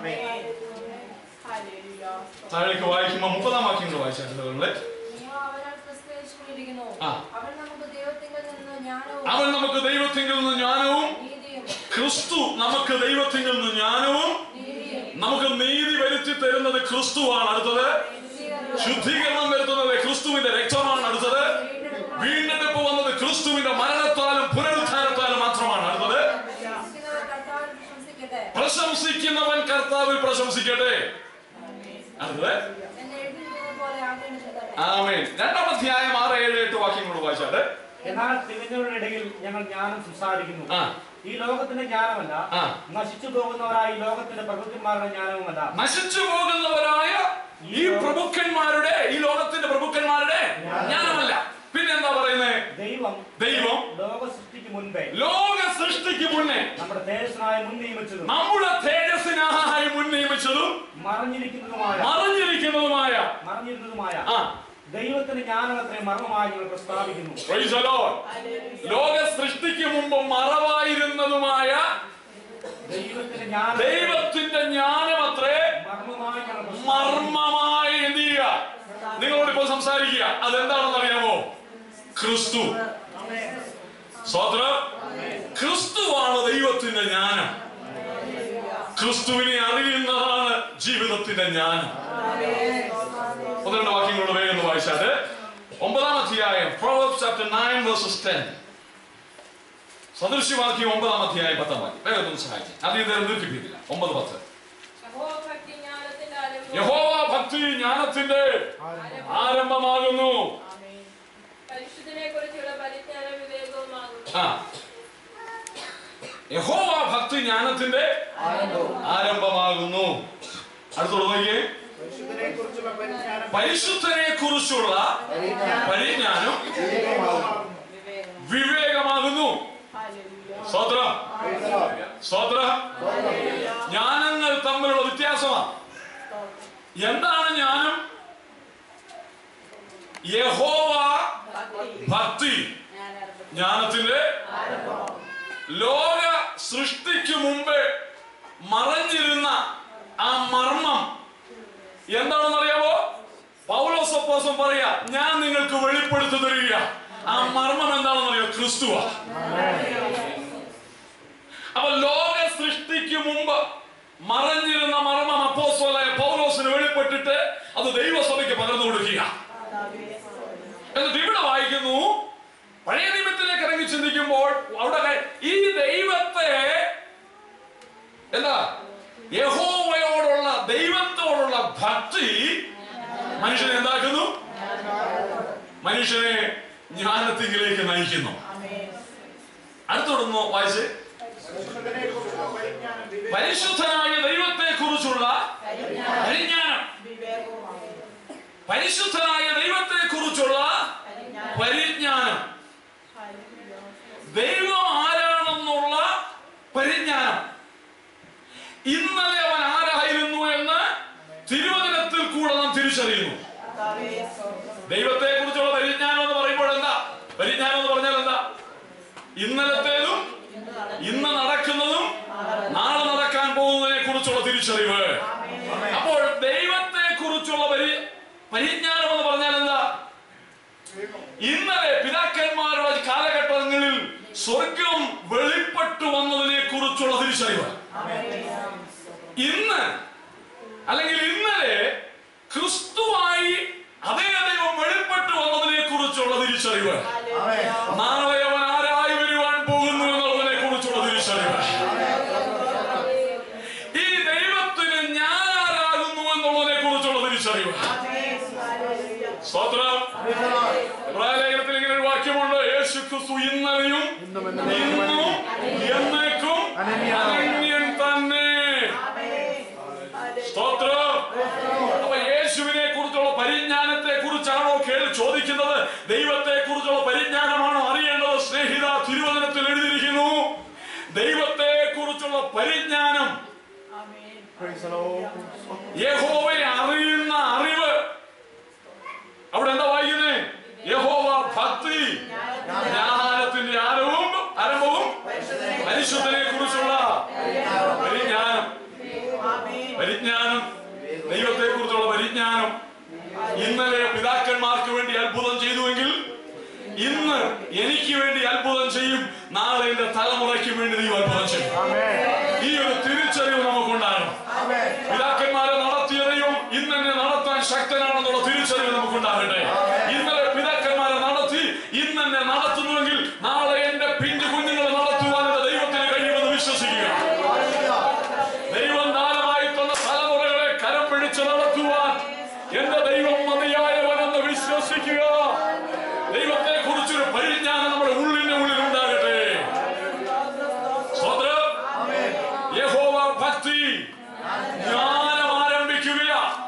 താഴേക്ക് വായിക്കുമ്പോൾ മുപ്പതാം വാക്യം കൂടെ വായിച്ചാൽ നിങ്ങളെ നീയോ അവനാൽ ക്രിസ്തുയേശുവിലിരിക്കുന്നു. ആ. അവൻ നമുക്ക് ദൈവത്തിങ്കൽ നിന്ന് ജ്ഞാനവും അവൻ നമുക്ക് ദൈവത്തിങ്കിൽ നിന്ന് ജ്ഞാനവും നീതിയും ക്രിസ്തു നമുക്ക് ദൈവത്തിങ്കിൽ നിന്ന് ജ്ഞാനവും നീതിയും നമുക്ക് നീതി വരുത്തി തരുന്നത് ക്രിസ്തുവാണ് അടുത്തത് ശുദ്ധീകരണവും ശുദ്ധീകരണം വരുത്തുന്നത് ക്രിസ്തുവിന്റെ രക്തമാണ് അടുത്തത് വീണ്ടെടുപ്പ് വന്നത് ക്രിസ്തുവിന്റെ മരണത്താലും പുനരുദ്ധാനത്താലും മാത്രമാണ് അടുത്തത് വിശ്വസിക്കുന്നവർ കർത്താവിൽ പ്രശംസിക്കട്ടെ. പ്രശംസിക്കുന്നവൻ കർത്താവിൽ പ്രശംസിക്കട്ടെ അടുത്തത് എന്ന് എഴുതിയിരിക്കുന്നത് പോലെ ആകേണ്ടത് തന്നെ. ആമേൻ രണ്ടാം അധ്യായം ആറ് ഏഴ് എട്ട് വാക്യങ്ങൾ വായിച്ചാട്ടെ എന്നാൽ തികഞ്ഞവരുടെ ഇടയിൽ ഞങ്ങൾ ജ്ഞാനം സംസാരിക്കുന്നു ആ ഈ ലോകത്തിന്റെ ജ്ഞാനമല്ല ആ. നശിച്ചു പോകുന്നവരായ ഈ ലോകത്തിന്റെ പ്രഭുക്കന്മാരുടെ ജ്ഞാനവുമല്ല നശിച്ചു പോകുന്നവരായ ഈ പ്രഭുക്കന്മാരുടെ ഈ ലോകത്തിന്റെ പ്രഭുക്കന്മാരുടെ ജ്ഞാനമല്ല പിന്നെന്താ പറയുന്നത് ദൈവം ദൈവം ലോക സൃഷ്ടിക്ക് മുൻപേ ലോക സൃഷ്ടിക്ക് മുന്നേ നമ്മുടെ തേജസ്സനായ മുൻ നിയമിച്ചതും നമ്മുടെ തേജസ്സിനായി മുൻ നിയമിച്ചതും മറഞ്ഞിരിക്കുന്നതുമായ മറിഞ്ഞിരിക്കുന്നതുമായ മറഞ്ഞിരുന്നതുമായ ആ ദൈവത്തിന്റെ ജ്ഞാനമത്രേ മർമ്മമായി ഞങ്ങൾ പ്രസ്താവിക്കുന്നു praise the Lord. ലോക സൃഷ്ടിക്ക് മുമ്പ് മറവായിരുന്നതുമായ ദൈവത്തിന്റെ ജ്ഞാനം ദൈവത്തിന്റെ ജ്ഞാനമത്രേ മർമ്മമായി ഞങ്ങൾ പ്രസ്താവിക്കുന്നു. മർമ്മമായി എന്ത് ചെയ്യുക നിങ്ങളോട് ഇപ്പോൾ സംസാരിക്കുക അതെന്താണെന്ന് അറിയാമോ ക്രിസ്തു സ്വത്രം ക്രിസ്തുവാണ് ദൈവത്തിന്റെ ജ്ഞാനം ക്രിസ്തുവിനെ അറിയുന്നതാണ് ജീവിതത്തിന്റെ ജ്ഞാനം ഒന്ന് രണ്ട് വാക്യങ്ങളോട് വേഗം ഒന്ന് വായിച്ചാട്ട് ഒമ്പതാം അധ്യായം Proverbs chapter 9 verses 10 സദൃശ്യവാക്യം ഒമ്പതാം അധ്യായം പത്താം വാക്യം വേഗം ഒന്ന് സഹായിക്കും അത് ഇത് ദീർഘിപ്പിക്കില്ല ഒമ്പത് പത്ത് യഹോവഭക്തി ജ്ഞാനത്തിന്റെ ആരംഭവും യഹോവ ഭക്തി ജ്ഞാനത്തിന്റെ ആരംഭമാകുന്നു പരിശുദ്ധനെക്കുറിച്ചുള്ള പരിജ്ഞാന വിവേകവുമാകുന്നു. ആ യഹോവ ഭക്തി ജ്ഞാനത്തിന്റെ ആരംഭമാകുന്നു അടുത്തോട് നോക്കിയേ പരിശുദ്ധനെക്കുറിച്ചുള്ള പരിജ്ഞാനം പരിശുദ്ധനെ കുറിച്ചുള്ള പരിജ്ഞാനം വിവേകമാകുന്നു സ്വത്രം സ്വത്രം ജ്ഞാനങ്ങൾ തമ്മിലുള്ള വ്യത്യാസമാണ് എന്താണ് ജ്ഞാനം യഹോവ ഭക്തി ജ്ഞാനത്തിന്റെ ലോക സൃഷ്ടിക്ക് മുമ്പ് മറഞ്ഞിരുന്ന ആ മർമ്മം എന്താണെന്ന് അറിയാമോ പൗലോസപ്പോസം പറയാ ഞാൻ നിങ്ങൾക്ക് വെളിപ്പെടുത്തി തരിക ആ മർമ്മം എന്താണെന്ന് അറിയോ ക്രിസ്തുവാ അപ്പൊ ലോക സൃഷ്ടിക്ക് മുമ്പ് മറഞ്ഞിരുന്ന മർമ്മം അപ്പോസ്തലനായ പൗലോസിന് വെളിപ്പെട്ടിട്ട് അത് ദൈവസഭയ്ക്ക് പകർന്നു കൊടുക്കുക എന്നിട്ട് ഇവിടെ വായിക്കുന്നു പഴയ നിയമത്തിലേക്ക് ഇറങ്ങി ചിന്തിക്കുമ്പോൾ അവിടെ ക- ഈ ദൈവത്തെ എന്താ യഹോവയോടുള്ള ദൈവത്തോടുള്ള ഭക്തി മനുഷ്യനെ എന്താക്കുന്നു മനുഷ്യനെ ജ്ഞാനത്തിങ്കിലേക്ക് നയിക്കുന്നു അടുത്തോടൊന്ന് വായിച്ച് പരിശുദ്ധനെക്കുറിച്ചുള്ള പരിജ്ഞാനം വിവേകം പരിശുദ്ധനായ ദൈവത്തെ കുറിച്ചുള്ള പരിജ്ഞാനം പരിശുദ്ധനായ ദൈവത്തെ കുറിച്ചുള്ള പരിജ്ഞാനം ദൈവം ആരാണെന്നുള്ള പരിജ്ഞാനം ഇന്നലെ അവൻ ആരായിരുന്നു എന്ന് തിരുവചനത്തിൽ കൂടെ നാം തിരിച്ചറിയുന്നു ദൈവത്തെ കുറിച്ചുള്ള പരിജ്ഞാനം എന്ന് പറയുമ്പോൾ എന്താ പരിജ്ഞാനം എന്ന് പറഞ്ഞാൽ എന്താ ഇന്നലത്തേതും ഇന്ന് നടക്കുന്നതും നാളെ നടക്കാൻ പോകുന്നതിനെ കുറിച്ചുള്ള തിരിച്ചറിവ് അപ്പോൾ ദൈവത്തെ കുറിച്ചുള്ള പരി പരിജ്ഞാനം എന്ന് പറഞ്ഞാൽ എന്താ ഇന്നലെ പിതാക്കന്മാരുടെ കാലഘട്ടങ്ങളിൽ സ്വർഗം വെളിപ്പെട്ടു വന്നതിനെ കുറിച്ചുള്ള തിരിച്ചറിവ് ഇന്ന് അല്ലെങ്കിൽ ഇന്നലെ ക്രിസ്തുവായി അതേ ദൈവം വെളിപ്പെട്ടു വന്നതിനെ കുറിച്ചുള്ള തിരിച്ചറിവ് നാളെ അവൻ ആരായി വരുവാൻ പോകുന്നു എന്നുള്ളതിനെ കുറിച്ചുള്ള തിരിച്ചറിവ് ഈ ദൈവത്തിന് ഞാൻ ആരാകുന്നു എന്നുള്ളതിനെ കുറിച്ചുള്ള തിരിച്ചറിവ് ഇന്നും ഇന്നും എന്നേക്കും എന്നേക്കും അനന്യനാണ്. അനന്യൻ തന്നെ സ്തോത്രം അപ്പൊ യേശുവിനെ കുറിച്ചുള്ള പരിജ്ഞാനത്തെ കുറിച്ചാണോ കേൾ ചോദിക്കുന്നത് ദൈവത്തെ കുറിച്ചുള്ള പരിജ്ഞാനമാണോ അറിയേണ്ടത് സ്നേഹിത തിരുവചനത്തിൽ എഴുതിയിരിക്കുന്നു ദൈവത്തെ കുറിച്ചുള്ള പരിജ്ഞാനം Praise the Lord. യഹോവയെ അറിയുന്ന അറിവ് അവിടെ എന്താ വായിക്കുന്നേ യഹോവ ഭക്തി ജ്ഞാനത്തിന്റെ ആരവും ആരംഭവും പരിശുദ്ധനെ കുറിച്ചുള്ള പരിജ്ഞാനം പരിജ്ഞാനം ദൈവത്തെ കുറിച്ചുള്ള പരിജ്ഞാനം ഇന്നലെ പിതാക്കന്മാർക്ക് വേണ്ടി അത്ഭുതം ചെയ്തുവെങ്കിൽ ഇന്ന് എനിക്ക് വേണ്ടി അത്ഭുതം ചെയ്യും നാളെ എന്റെ തലമുറയ്ക്ക് വേണ്ടി ദൈവം അത്ഭുതം ചെയ്യും ഈ ഒരു തിരിച്ചറിവ് നമുക്കുണ്ടാകണം പിതാക്കന്മാരെ നടത്തിയ ദൈവം ഇന്ന് എന്നെ നടത്താൻ ശക്തനാണെന്നുള്ള തിരിച്ചറിവ് നമുക്കുണ്ടാകട്ടെ ഇന്നലെ പിതാക്കന്മാരെ നടത്തി ഇന്ന് എന്നെ നടത്തുന്നുവെങ്കിൽ നാളെ എന്റെ പിഞ്ചു കുഞ്ഞുങ്ങളെ നടത്തുവാൻ എന്റെ ദൈവത്തിന് കഴിയുമെന്ന് വിശ്വസിക്കുക ദൈവം ദാനമായി തന്ന തലമുറകളെ കരം പിടിച്ച് നടത്തുവാൻ എന്റെ ദൈവം മതിയായവനെന്ന് വിശ്വസിക്കുക ദൈവത്തെ കുറിച്ചൊരു പരിജ്ഞാനം നമ്മുടെ ഉള്ളിന്റെ ഉള്ളിൽ ഉണ്ടാകട്ടെ സ്വതന്ത്രം യഹോവ ഭക്തി ജ്ഞാനം ആരംഭിക്കുക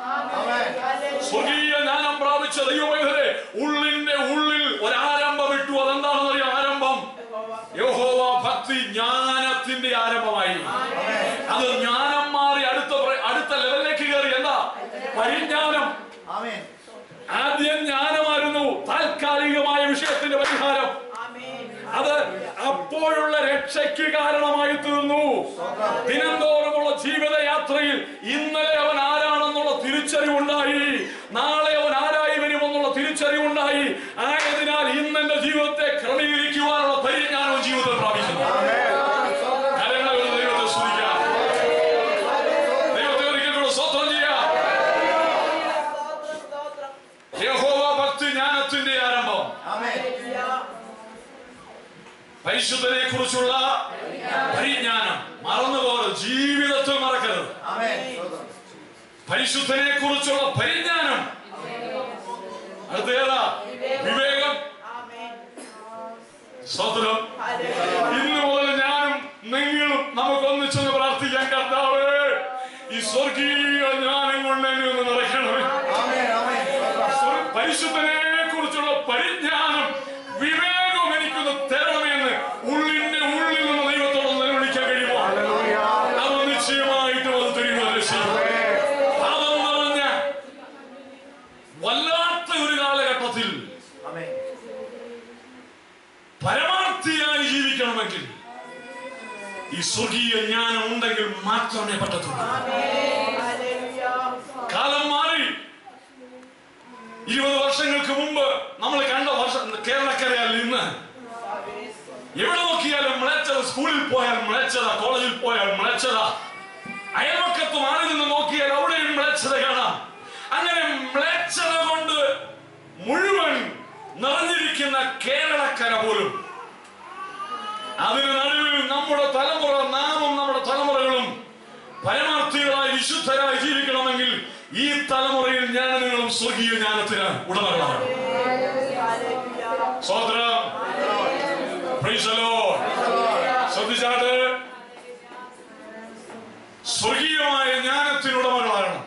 സ്വർഗീയ ജ്ഞാനം പ്രാപിച്ച ദൈവമേധരെ ഉള്ളിന്റെ ഉള്ളിൽ ഒരാരംഭം ഇട്ടു അതെന്താണെന്ന് അറിയാം ആരംഭം യഹോവ ഭക്തി ജ്ഞാനത്തിന്റെ ആരംഭമായി അത് ജ്ഞാനം മാറി അടുത്ത പ്ര- അടുത്ത ലെവലിലേക്ക് കയറി എന്താ പരിജ്ഞാനം ആമേൻ ആദ്യം ജ്ഞാനമായിരുന്നു താൽക്കാലികമായ വിഷയത്തിന്റെ പരിഹാരം അത് അപ്പോഴുള്ള രക്ഷയ്ക്ക് കാരണമായി തീർന്നു ദിനംതോറുമുള്ള ജീവിതയാത്രയിൽ ഇന്നലെ അവൻ ആരാണെന്നുള്ള തിരിച്ചറിവുണ്ടായി നാളെ അവൻ ആരായി വരുമെന്നുള്ള തിരിച്ചറിവുണ്ടായി ആയതിനാൽ ഇന്ന് എന്റെ ജീവിതത്തെ ക്രമീകരിക്കുവാനുള്ള പരിജ്ഞാനവും ജീവിതത്തിൽ പ്രാപിക്കുന്നു കരങ്ങൾ കൊണ്ട് ദൈവത്തെ സ്തുതിക്കാം ദൈവത്തെ ഒരിക്കൽ കൂടെ സ്വത്രം ചെയ്യാം യഹോവ ഭക്തി ജ്ഞാനത്തിന്റെ ആരംഭം ആമേൻ പരിശുദ്ധനെ കുറിച്ചുള്ള പരിജ്ഞാനം മറന്നുപോകരുത് ജീവിതത്തിൽ മറക്കരുത് ആമേൻ സ്തോത്രം പരിശുദ്ധനെ കുറിച്ചുള്ള പരിജ്ഞാനം അടുത്തേതാ വിവേകം സ്വതന്ത്രം ഇന്ന് മുതൽ ഞാനും നിങ്ങളും നമുക്ക് ഒന്നിച്ചൊന്ന് പ്രാർത്ഥിക്കാൻ കർത്താവേ ഈ സ്വർഗീയ ജ്ഞാനം കൊണ്ട് എന്നെ ഒന്ന് നിറയ്ക്കണമേ ആമേൻ ആമേൻ സ്തോത്രം സ്വ- പരിശുദ്ധനെ കുറിച്ചുള്ള പരിജ്ഞാനം വിവേകം എനിക്കൊന്ന് തരണമെന്ന് ഉള്ളിന്റെ ഉള്ളിൽ നിന്ന് ദൈവത്തോട് നിലവിളിക്കാൻ കഴിയുമോ അത് നിശ്ചയമായിട്ടും അത് തരുന്നത് പാപം നിറഞ്ഞ വല്ലാത്ത ഒരു കാലഘട്ടത്തിൽ ആമേൻ പരമാർത്ഥിയായി ജീവിക്കണമെങ്കിൽ ഈ സ്വർഗീയ ജ്ഞാനം ഉണ്ടെങ്കിൽ മാത്രമേ പറ്റത്തുള്ളൂ കാലം മാറി ഇരുപത് വർഷങ്ങൾക്ക് മുമ്പ് നമ്മൾ കണ്ട വർഷ കേരളക്കരയിൽ നിന്ന് എവിടെ നോക്കിയാലും മിളച്ചത് സ്കൂളിൽ പോയാൽ മിളച്ചത കോളേജിൽ പോയാൽ മിളച്ചത അയൽവക്കത്ത് മാറി നിന്ന് നോക്കിയാൽ അവിടെയും മിളച്ചത കാണാം അങ്ങനെ മിളച്ചത കൊണ്ട് മുഴുവൻ നിറഞ്ഞിരിക്കുന്ന കേരളക്കര പോലും അതിന് നടുവിൽ നമ്മുടെ തലമുറ നാമും നമ്മുടെ തലമുറകളും പരമാർത്ഥികളായി വിശുദ്ധരായി ജീവിക്കണമെങ്കിൽ ഈ തലമുറയിൽ ഞാൻ നിങ്ങളും സ്വർഗീയ ജ്ഞാനത്തിന് ഉടമകളാണ് സ്വോത്രം Praise the Lord. ശ്രദ്ധിച്ചാട്ട് സ്വർഗീയമായ ജ്ഞാനത്തിനുടമകളാകണം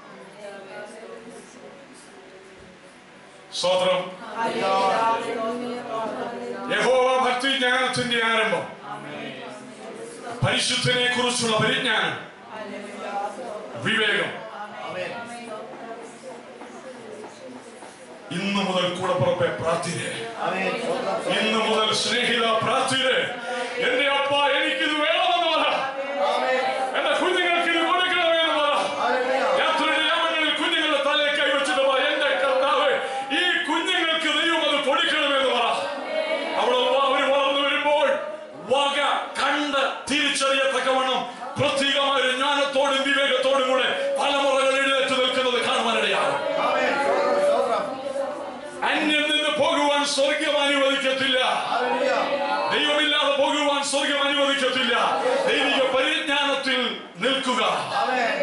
സ്വോത്രം യഹോവ ഭക്തി ജ്ഞാനത്തിന്റെ ആരംഭം പരിശുദ്ധനെ കുറിച്ചുള്ള പരിജ്ഞാനം വിവേകം ഇന്നു മുതൽ കൂടപ്പുറപ്പെ പ്രാർത്ഥിരെ ആമേൻ സ്തോത്രം ഇന്നു മുതൽ സ്നേഹിത പ്രാർത്ഥിരെ എന്റെ അപ്പ എനിക്കിത് വേണമെന്ന് പറ എന്റെ കുഞ്ഞുങ്ങൾക്ക് ഇത് കൊടുക്കണമെന്ന് പറ ഹല്ലേലൂയ രാത്രിയുടെ യാമങ്ങളിൽ കുഞ്ഞുങ്ങളുടെ തലയെ കൈവച്ചിട്ട് പറ എന്റെ കർത്താവ് ഈ കുഞ്ഞുങ്ങൾക്ക് ദൈവം അത് കൊടുക്കണമെന്ന് പറ അവിടെ അവർ വളർന്നു വരുമ്പോൾ വക കണ്ട് തിരിച്ചറിയത്തക്കവണ്ണം പ്രത്യേകമായ ഒരു ജ്ഞാനത്തോടും വിവേകത്തോടും കൂടെ തലമുറകൾ എഴുന്നേറ്റ് നിൽക്കുന്നത് കാണുവാനിടയാണ് ആമേൻ സ്തോത്രം സ്തോത്രം അന്യം നിന്ന് പോകുവാൻ സ്വർഗം അനുവദിക്കത്തില്ല ഹല്ലേലൂയ ദൈവമില്ലാതെ പോകുവാൻ സ്വർഗം അനുവദിക്കത്തില്ല ദൈവിക പരിജ്ഞാനത്തിൽ നിൽക്കുക ആമേൻ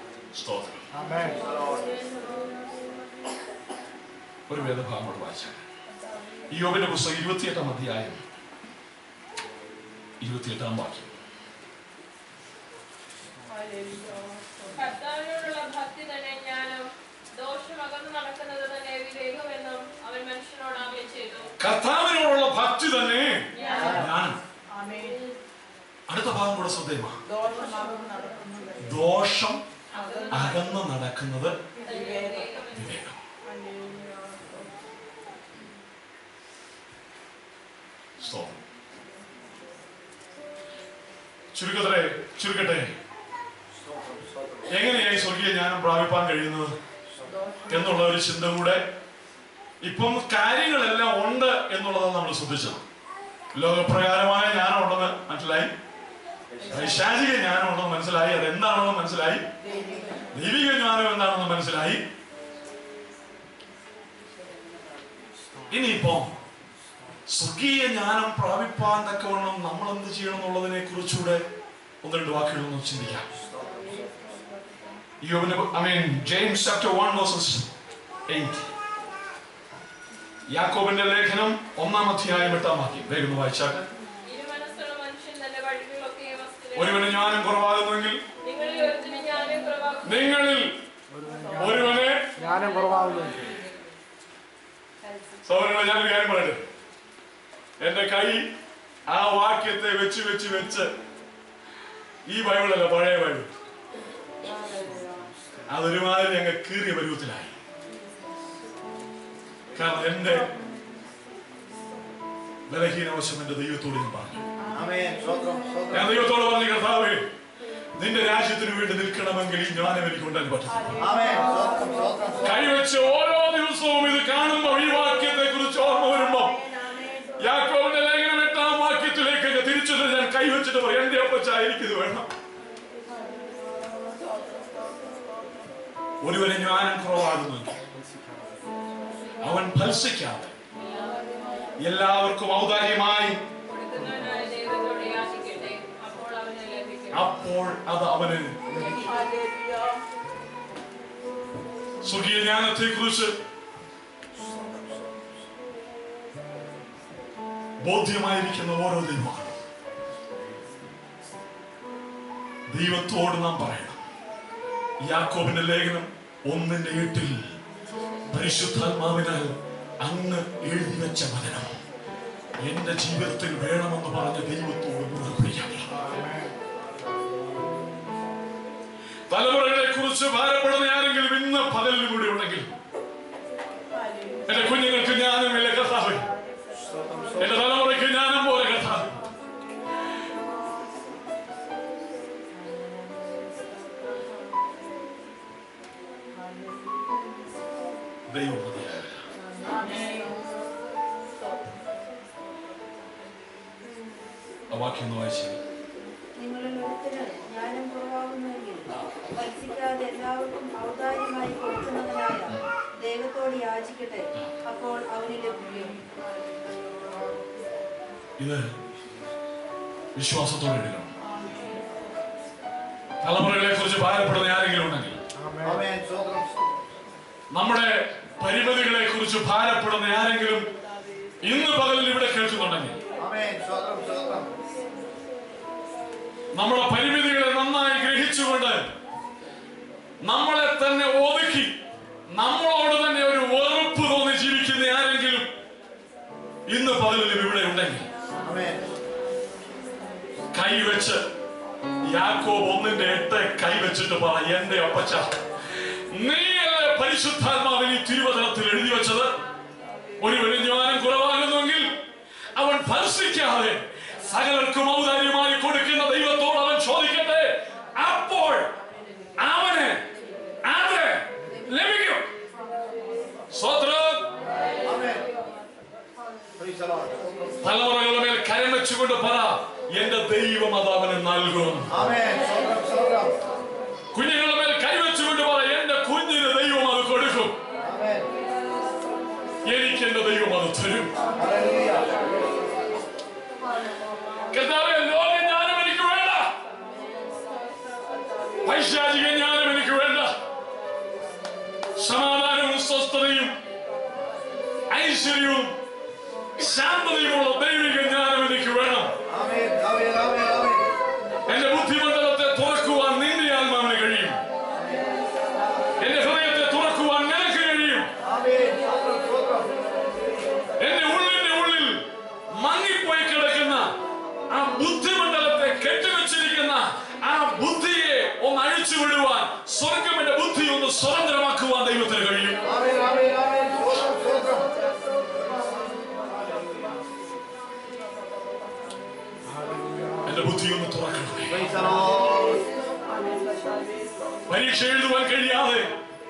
സ്തോത്രം Amen. ഒരു വേദഭാഗം കൂടെ വായിച്ചാൽ യോബിന്റെ പുസ്തകം ഇരുപത്തിയെട്ടാം അധ്യായം ഇരുപത്തിയെട്ടാം വാക്യം കർത്താവിനോടുള്ള ഭക്തി തന്നെ ജ്ഞാനം ദോഷമകന്ന് നടക്കുന്നത് തന്നെ വിവേകമെന്നും അവൻ മനുഷ്യനോട് ആമേ ചെയ്തു കർത്താവിനോടുള്ള ഭക്തി തന്നെ ജ്ഞാനം ജ്ഞാനം ആമേൻ. അടുത്ത ഭാഗം കൂടെ ശ്രദ്ധേയമാണ് ദോഷമാകും നടക്കുന്നത്. ദോഷം അകന്ന് നടക്കുന്നത് വിവേകമെന്നും വിവേകം സ്തോത്രം. ചുരുക്കത്തിലെ ചുരുക്കട്ടെ എങ്ങനെയായി സ്വർഗീയ ജ്ഞാനം പ്രാപിപ്പാൻ കഴിയുന്നത് എന്നുള്ള ഒരു ചിന്ത കൂടെ ഇപ്പം കാര്യങ്ങളെല്ലാം ഉണ്ട് എന്നുള്ളതാണ് നമ്മൾ ശ്രദ്ധിച്ചത് ലോകപ്രകാരമായ ജ്ഞാനം ഉണ്ടെന്ന് മനസ്സിലായി പൈശാചിക ജ്ഞാനം ഉണ്ടെന്ന് മനസ്സിലായി അത് എന്താണെന്ന് മനസ്സിലായി ദൈവിക ജ്ഞാനം എന്താണെന്ന് മനസ്സിലായി ഇനിയിപ്പോ സ്വർഗീയ ജ്ഞാനം പ്രാപിപ്പാൻ തക്കവണ്ണം നമ്മൾ എന്ത് ചെയ്യണം എന്നുള്ളതിനെ കുറിച്ചുകൂടെ ഒന്ന് രണ്ട് വാക്കുകളൊന്ന് ചിന്തിക്കാം യോബിന്റെ I mean James chapter 1 verses 8 യാക്കോബിന്റെ ലേഖനം ഒന്നാം അധ്യായം എട്ടാം വാക്യം വേഗം വായിച്ചാട്ടെ ഇരുമനസ്സുള്ള മനുഷ്യൻ തന്റെ വഴികളൊക്കെ ഒരുവന് ജ്ഞാനം കുറവാകുന്നുവെങ്കിൽ നിങ്ങളിൽ ഒരുത്തിന് ജ്ഞാനം കുറവാക്കും നിങ്ങളിൽ ഒരുവനെ ജ്ഞാനം കുറവാകുന്നു സൗരങ്ങളെ ഞാനൊരു കാര്യം പറയട്ടെ എന്റെ കൈ ആ വാക്യത്തെ വെച്ച് വെച്ച് വെച്ച് ഈ ബൈബിളല്ല പഴയ ബൈബിൾ അതൊരുമാതിരി അങ്ങ് കീറിയ പരുവത്തിലായി കാരണം എന്റെ ബലഹീനവശം എന്റെ ദൈവത്തോട് ഞാൻ പറഞ്ഞു ആമേൻ സ്തോത്രം സ്തോത്രം ഞാൻ ദൈവത്തോട് പറഞ്ഞു കർത്താവേ നിന്റെ രാജ്യത്തിന് വേണ്ടി നിൽക്കണമെങ്കിൽ ഈ ജ്ഞാനം എനിക്ക് കൊണ്ടുവരാൻ പറ്റും ആമേൻ സ്തോത്രം സ്തോത്രം കൈവച്ച് ഓരോ ദിവസവും ഇത് കാണുമ്പോൾ ഈ വാക്യത്തെ കുറിച്ച് ഓർമ്മ വരുമ്പോ യാക്കോബിന്റെ ലേഖനം എട്ടാം വാക്യത്തിലേക്ക് തിരിച്ചത് ഞാൻ കൈവച്ചിട്ട് പറയും എന്റെ അപ്പച്ച എനിക്കിത് വേണം ഒരുവനെ ജ്ഞാനം കുറവാകുന്നു അവൻ ഫൽസിക്കാതെ എല്ലാവർക്കും ഔദാര്യമായി കൊടുക്കുന്നവനായ ദൈവത്തോട് യാചിക്കട്ടെ അപ്പോൾ അവന് ലഭിക്കും അപ്പോൾ അത് അവന് സ്വർഗീയ ജ്ഞാനത്തെ കുറിച്ച് ബോധ്യമായിരിക്കുന്ന ഓരോ ദൈവമാണ് ദൈവത്തോട് നാം പറയണം യാക്കോബിന്റെ ലേഖനം ഒന്നിന്റെ എട്ടിൽ പരിശുദ്ധാത്മാവിനാൽ അങ്ങ് എഴുതി വെച്ച വചനം എന്റെ ജീവിതത്തിൽ വേണമെന്ന് പറഞ്ഞ ദൈവത്തോട് മുറുകെ പിടിക്കണം തലമുറകളെ കുറിച്ച് ഭാരപ്പെടുന്ന ആരെങ്കിലും ഇന്ന് പകലിലും കൂടി ഉണ്ടെങ്കിൽ എന്റെ കുഞ്ഞുങ്ങൾക്ക് ജ്ഞാനമില്ല കർത്താവ് എന്റെ തലമുറയ്ക്ക് ജ്ഞാനം പോലെ കർത്താവ് ദൈവം മതിയായവനാ. ആ വാക്യം ഒന്ന് വായിച്ചു നിങ്ങളിൽ ഒരുത്തന് ജ്ഞാനം കുറവാകുന്നുവെങ്കിൽ ഭക്ഷിക്കാതെ എല്ലാവർക്കും ഔദാര്യമായി കൊടുക്കുന്നവനായ ദൈവത്തോട് യാചിക്കട്ടെ അപ്പോൾ അവന് ലഭിക്കും ഇത് വിശ്വാസത്തോടെ എടുക്കണം തലമുറകളെ കുറിച്ച് ഭാരപ്പെടുന്ന ആരെങ്കിലും ഉണ്ടെങ്കിൽ ആമേൻ സ്തോത്രം സ്തോത്രം നമ്മുടെ പരിമിതികളെ കുറിച്ച് ഭാരപ്പെടുന്ന ആരെങ്കിലും ഇന്ന് പകലിൽ ഇവിടെ കേൾക്കുന്നുണ്ടെങ്കിൽ ആമേൻ സ്തോത്രം സ്തോത്രം നമ്മുടെ പരിമിതികളെ നന്നായി ഗ്രഹിച്ചുകൊണ്ട് നമ്മളെ തന്നെ ഒതുക്കി നമ്മളോട് തന്നെ ഒരു വെറുപ്പ് തോന്നി ജീവിക്കുന്ന ആരെങ്കിലും ഇന്ന് പകലിലും ഇവിടെ ഉണ്ടെങ്കിൽ ആമേൻ കൈവച്ച് യാക്കോബ് ഒന്നിന്റെ എട്ട് കൈവച്ചിട്ട് പറ എന്റെ അപ്പച്ച നീയല്ലേ പരിശുദ്ധാത്മാവിൽ ഈ തിരുവചനത്തിൽ എഴുതി വെച്ചത് ഒരുവന് ജ്ഞാനം കുറവാകുന്നുവെങ്കിൽ അവൻ ഭർഷിക്കാതെ സകലർക്കും ഔദാര്യമായി കൊടുക്കുന്ന ദൈവത്തോട് അവൻ ചോദിക്കട്ടെ അപ്പോൾ അവന് അത് ലഭിക്കും സ്വത്രം ആമേൻ പ്രൈസ് ദി ലോർഡ് തലമുറകളുടെ മേൽ കരം വെച്ചുകൊണ്ട് പറ എന്റെ ദൈവം അത് അവന് നൽകും ആമേൻ സ്തോത്രം സ്തോത്രം കുഞ്ഞുങ്ങളുടെ മേൽ കൈവച്ചുകൊണ്ട് പറ എന്റെ കുഞ്ഞിന് ദൈവം അത് കൊടുക്കും ആമേൻ എനിക്ക് എന്റെ ദൈവം അത് തരും ഹല്ലേലൂയ കർത്താവേ ലോക ജ്ഞാനം എനിക്ക് വേണ്ട പൈശാചിക ജ്ഞാനം എനിക്ക് വേണ്ട സമാധാനവും സ്വസ്ഥതയും ഐശ്വര്യവും സ്വതന്ത്രമാക്കുവാൻ ദൈവത്തിന് കഴിയും ആമേൻ ആമേൻ ആമേൻ സ്തോത്രം സ്തോത്രം എന്റെ ബുദ്ധി ഒന്ന് തുറക്കണമേ പ്രൈസ് ദി ലോർഡ് പരീക്ഷ എഴുതുവാൻ കഴിയാതെ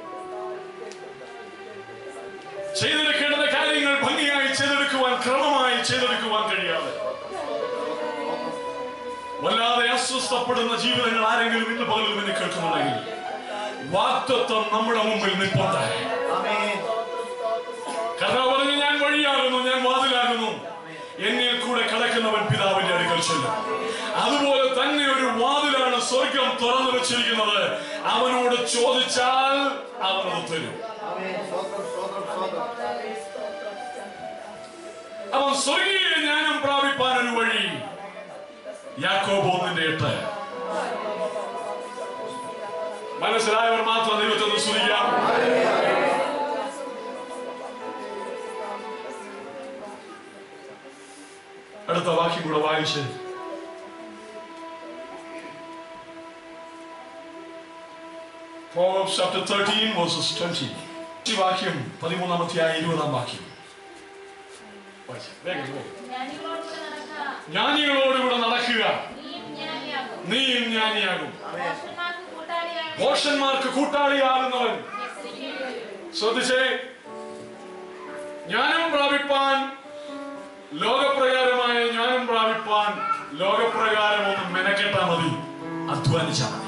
ചെയ്തെടുക്കേണ്ട കാര്യങ്ങൾ ഭംഗിയായി ചെയ്തെടുക്കുവാൻ ക്രമമായി ചെയ്തെടുക്കുവാൻ കഴിയാതെ വല്ലാതെ അസ്വസ്ഥപ്പെടുന്ന ജീവിതങ്ങൾ ആരെങ്കിലും ഇന്ന് പകലും എന്നെ കേൾക്കുന്നുണ്ടെങ്കിൽ വാക്തത്വം നമ്മുടെ മുമ്പിൽ നിൽപ്പുണ്ട് ആമേൻ കർത്താവ് പറഞ്ഞു ഞാൻ വഴിയാകുന്നു ഞാൻ വാതിലാകുന്നു എന്നിൽ കൂടെ കടക്കുന്നവൻ പിതാവിന്റെ അടുക്കൽ ചെല്ലും അതുപോലെ തന്നെ ഒരു വാതിലാണ് സ്വർഗം തുറന്നു വെച്ചിരിക്കുന്നത് അവനോട് ചോദിച്ചാൽ അവനത് തരും ആമേൻ സ്തോത്രം സ്തോത്രം സ്തോത്രം അവൻ സ്വർഗീയ ജ്ഞാനം പ്രാപിപ്പാൻ ഒരു വഴി യാക്കോബ് ഒന്നിന്റെ എട്ട് മനസ്സിലായവർ മാത്രം ദൈവത്തെ ഒന്ന് സ്തുതിക്കാം അടുത്ത വാക്യം കൂടെ വായിച്ച് Proverbs chapter 13 verses 20. ഈ വാക്യം പതിമൂന്നാമത്തെയായ ഇരുപതാം വാക്യം വായിച്ച്. വേഗം, വേഗം. ജ്ഞാനികളോടുകൂടെ നടക്കുക ജ്ഞാനികളോടുകൂടെ നടക്കുക നീയും ജ്ഞാനിയാകും നീയും ജ്ഞാനിയാകും ഭോഷന്മാർക്ക് കൂട്ടാളിയാണ് ഭോഷന്മാർക്ക് കൂട്ടാളിയാകുന്നവൻ വ്യസനിക്കേണ്ടി വരും. ശ്രദ്ധിച്ചേ ജ്ഞാനം പ്രാപിപ്പാൻ ലോകപ്രകാരമായ ജ്ഞാനം പ്രാപിപ്പാൻ ലോകപ്രകാരം ഒന്ന് മെനക്കെട്ടാ മതി അധ്വാനിച്ചാ മതി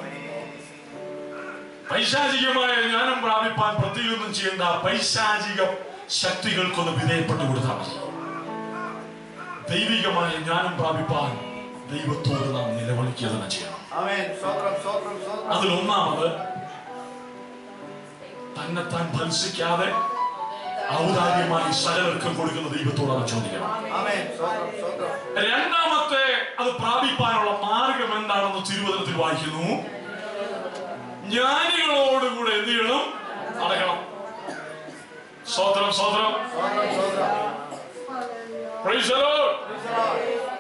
പൈശാചികമായ ജ്ഞാനം പ്രാപിപ്പാൻ പ്രത്യേകമൊന്നും ചെയ്യേണ്ട പൈശാചിക ശക്തികൾക്കൊന്ന് വിധേയപ്പെട്ടു കൊടുത്താൽ മതി ദൈവികമായ ജ്ഞാനം പ്രാപിപ്പാൻ ദൈവത്തോട് നാം നിലവിളിക്കുക തന്നെ ചെയ്യണം ആമേൻ സ്തോത്രം സ്തോത്രം സ്തോത്രം അതിൽ ഒന്നാമത് തന്നെത്താൻ ഭത്സിക്കാതെ ഔദാര്യമായി സകലർക്കും കൊടുക്കുന്ന ദൈവത്തോടാണ് ചോദിക്കണം ആമേൻ സ്തോത്രം സ്തോത്രം രണ്ടാമത്തെ അത് പ്രാപിപ്പാനുള്ള മാർഗം എന്താണെന്ന് തിരുവചനത്തിൽ വായിക്കുന്നു ജ്ഞാനികളോടുകൂടെ എന്ത് ചെയ്യണം നടക്കണം സ്വത്രം സ്വത്രം സ്തോത്രം സ്തോത്രം Praise the Lord. Praise the Lord.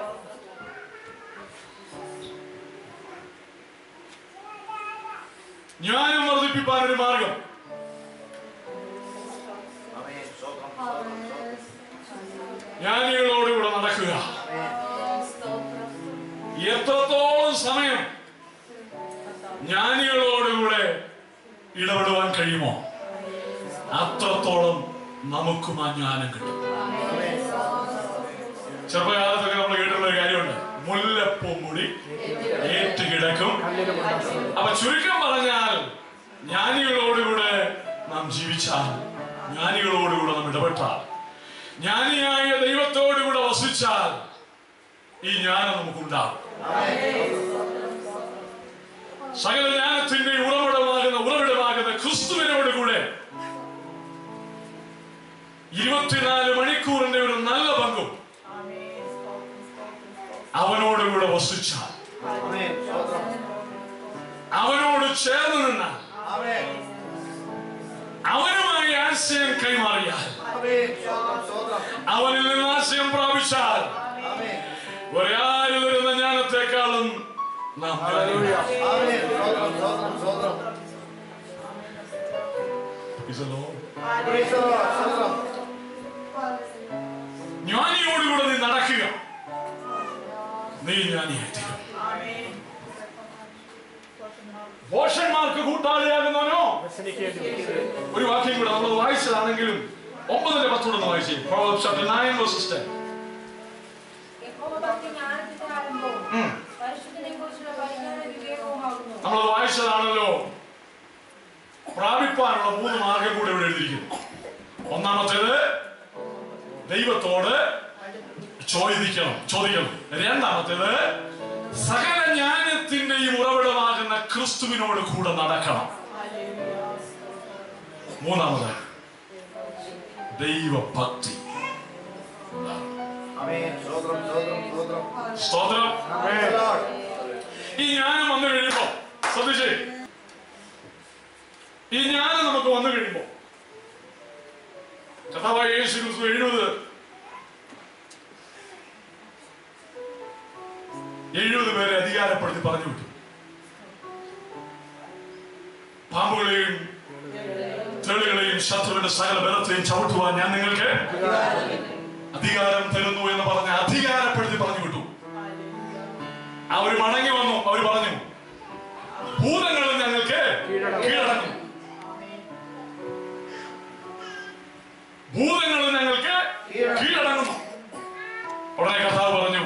ജ്ഞാനം വർദ്ധിപ്പിക്കാൻ ഒരു മാർഗം ആമേൻ സ്തോത്രം സ്തോത്രം സ്തോത്രം ജ്ഞാനികളോടുകൂടെ നടക്കുക സ്തോത്രം എത്രത്തോളം സമയം ജ്ഞാനികളോടുകൂടെ ഇടപെടുവാൻ കഴിയുമോ അത്രത്തോളം നമുക്കും ആ ജ്ഞാനം കിട്ടും ചെറുപ്പകാലത്തൊക്കെ നമ്മൾ കേട്ടിട്ടുള്ള ഒരു കാര്യമുണ്ട് മുല്ലപ്പൂമുടി ഏറ്റുകിടക്കും അപ്പൊ ചുരുക്കം പറഞ്ഞാൽ ജ്ഞാനികളോടുകൂടെ നാം ജീവിച്ചാൽ ജ്ഞാനികളോടുകൂടെ നാം ഇടപെട്ടാൽ ജ്ഞാനിയായ ദൈവത്തോടുകൂടെ വസിച്ചാൽ ഈ ജ്ഞാനം നമുക്കുണ്ടാകും സകല ജ്ഞാനത്തിന്റെ ഉറവിടമാകുന്ന ഉറവിടമാകുന്ന ക്രിസ്തുവിനോട് കൂടെ ഇരുപത്തിനാല് മണിക്കൂറിന്റെ ഒരു നല്ല പങ്കും അവനോടുകൂടെ വസിച്ചാൽ ആമേൻ സ്തോത്രം അവനോട് ചേർന്ന് നിന്നാൽ ആമേൻ അവനുമായി ആശയം കൈമാറിയാൽ ആമേൻ സ്തോത്രം സ്തോത്രം അവനിൽ നിന്ന് ആശയം പ്രാപിച്ചാൽ ആമേൻ ഒരാരിൽ വരുന്ന ജ്ഞാനത്തെക്കാളും നാം ഹല്ലേലൂയ ആമേൻ സ്തോത്രം സ്തോത്രം സ്തോത്രം Praise the Lord. Praise the Lord. സ്തോത്രം ജ്ഞാനിയോടുകൂടെ നീ നടക്കുക നീ ജ്ഞാനിയായി തീരും ഭോഷന്മാർക്ക് കൂട്ടാളിയാകുന്നവനോ ഒരു വാക്യം കൂടെ നമ്മൾ വായിച്ചതാണെങ്കിലും ഒമ്പതിന്റെ പത്തൂടെ ഒന്ന് വായിച്ചേ Proverbs chapter 9 verses 10. യഹോവഭക്തി ജ്ഞാനത്തിന്റെ ആരംഭവും ഉം. പരിശുദ്ധനെക്കുറിച്ചുള്ള പരിജ്ഞാന വിവേകവുമാകുന്നു നമ്മളത് വായിച്ചതാണല്ലോ പ്രാപിപ്പാനുള്ള മൂന്ന് മാർഗം കൂടെ ഇവിടെ എഴുതിയിരിക്കുന്നു ഒന്നാമത്തേത് ദൈവത്തോട് ചോദിക്കണം ചോദിക്കണം രണ്ടാമത്തേത് സകല ജ്ഞാനത്തിന്റെയും ഉറവിടമാകുന്ന ക്രിസ്തുവിനോട് കൂടെ നടക്കണം മൂന്നാമത് ദൈവഭക്തി ആമേൻ സ്തോത്രം സ്തോത്രം സ്തോത്രം സ്തോത്രം Praise the Lord. ഈ ജ്ഞാനം വന്നു കഴിയുമ്പോ ശ്രദ്ധിച്ചേ ഈ ജ്ഞാനം നമുക്ക് വന്നു കഴിയുമ്പോ കഥാവായ യേശു ക്രിസ്തു എഴുപത് എഴുപത് പേരെ അധികാരപ്പെടുത്തി പറഞ്ഞു വിട്ടു പാമ്പുകളെയും ബലത്തെയും ശത്രുവിന്റെ സകല ബലത്തെയും ചവിട്ടുവാൻ ഞാൻ നിങ്ങൾക്ക് അധികാരം തരുന്നു എന്ന് പറഞ്ഞ് അധികാരപ്പെടുത്തി പറഞ്ഞു വിട്ടു അവർ മടങ്ങി വന്നു അവർ പറഞ്ഞു ഭൂതങ്ങൾ ഞങ്ങൾക്ക് കീഴടങ്ങും ഭൂതങ്ങൾ ഞങ്ങൾക്ക് കീഴടങ്ങുന്നു ഉടനെ കർത്താവ് പറഞ്ഞു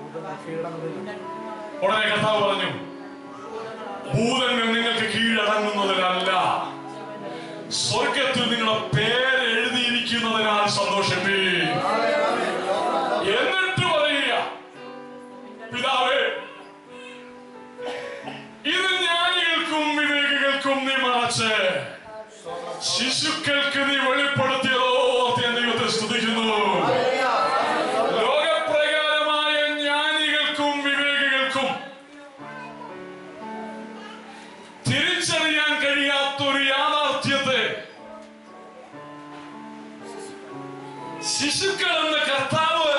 ഉടനെ കർത്താവ് പറഞ്ഞു ഭൂതങ്ങൾ നിങ്ങൾക്ക് കീഴടങ്ങുന്നതിനല്ല സ്വർഗത്തിൽ നിങ്ങളുടെ പേര് എഴുതിയിരിക്കുന്നതിനാൽ സന്തോഷിപ്പീ എന്നിട്ട് പറയുക പിതാവേ ഇത് ജ്ഞാനികൾക്കും വിവേകികൾക്കും നീ മറച്ച് ശിശുക്കൾക്ക് നീ വെളിപ്പെടുത്തിയതോ ഓർത്ത് ഞാൻ ദൈവത്തെ സ്തുതിക്കുന്നു ലോകപ്രകാരമായ ജ്ഞാനികൾക്കും വിവേകികൾക്കും തിരിച്ചറിയാൻ കഴിയാത്തൊരു യാഥാർത്ഥ്യത്തെ ശിശുക്കൾ എന്ന കർത്താവ്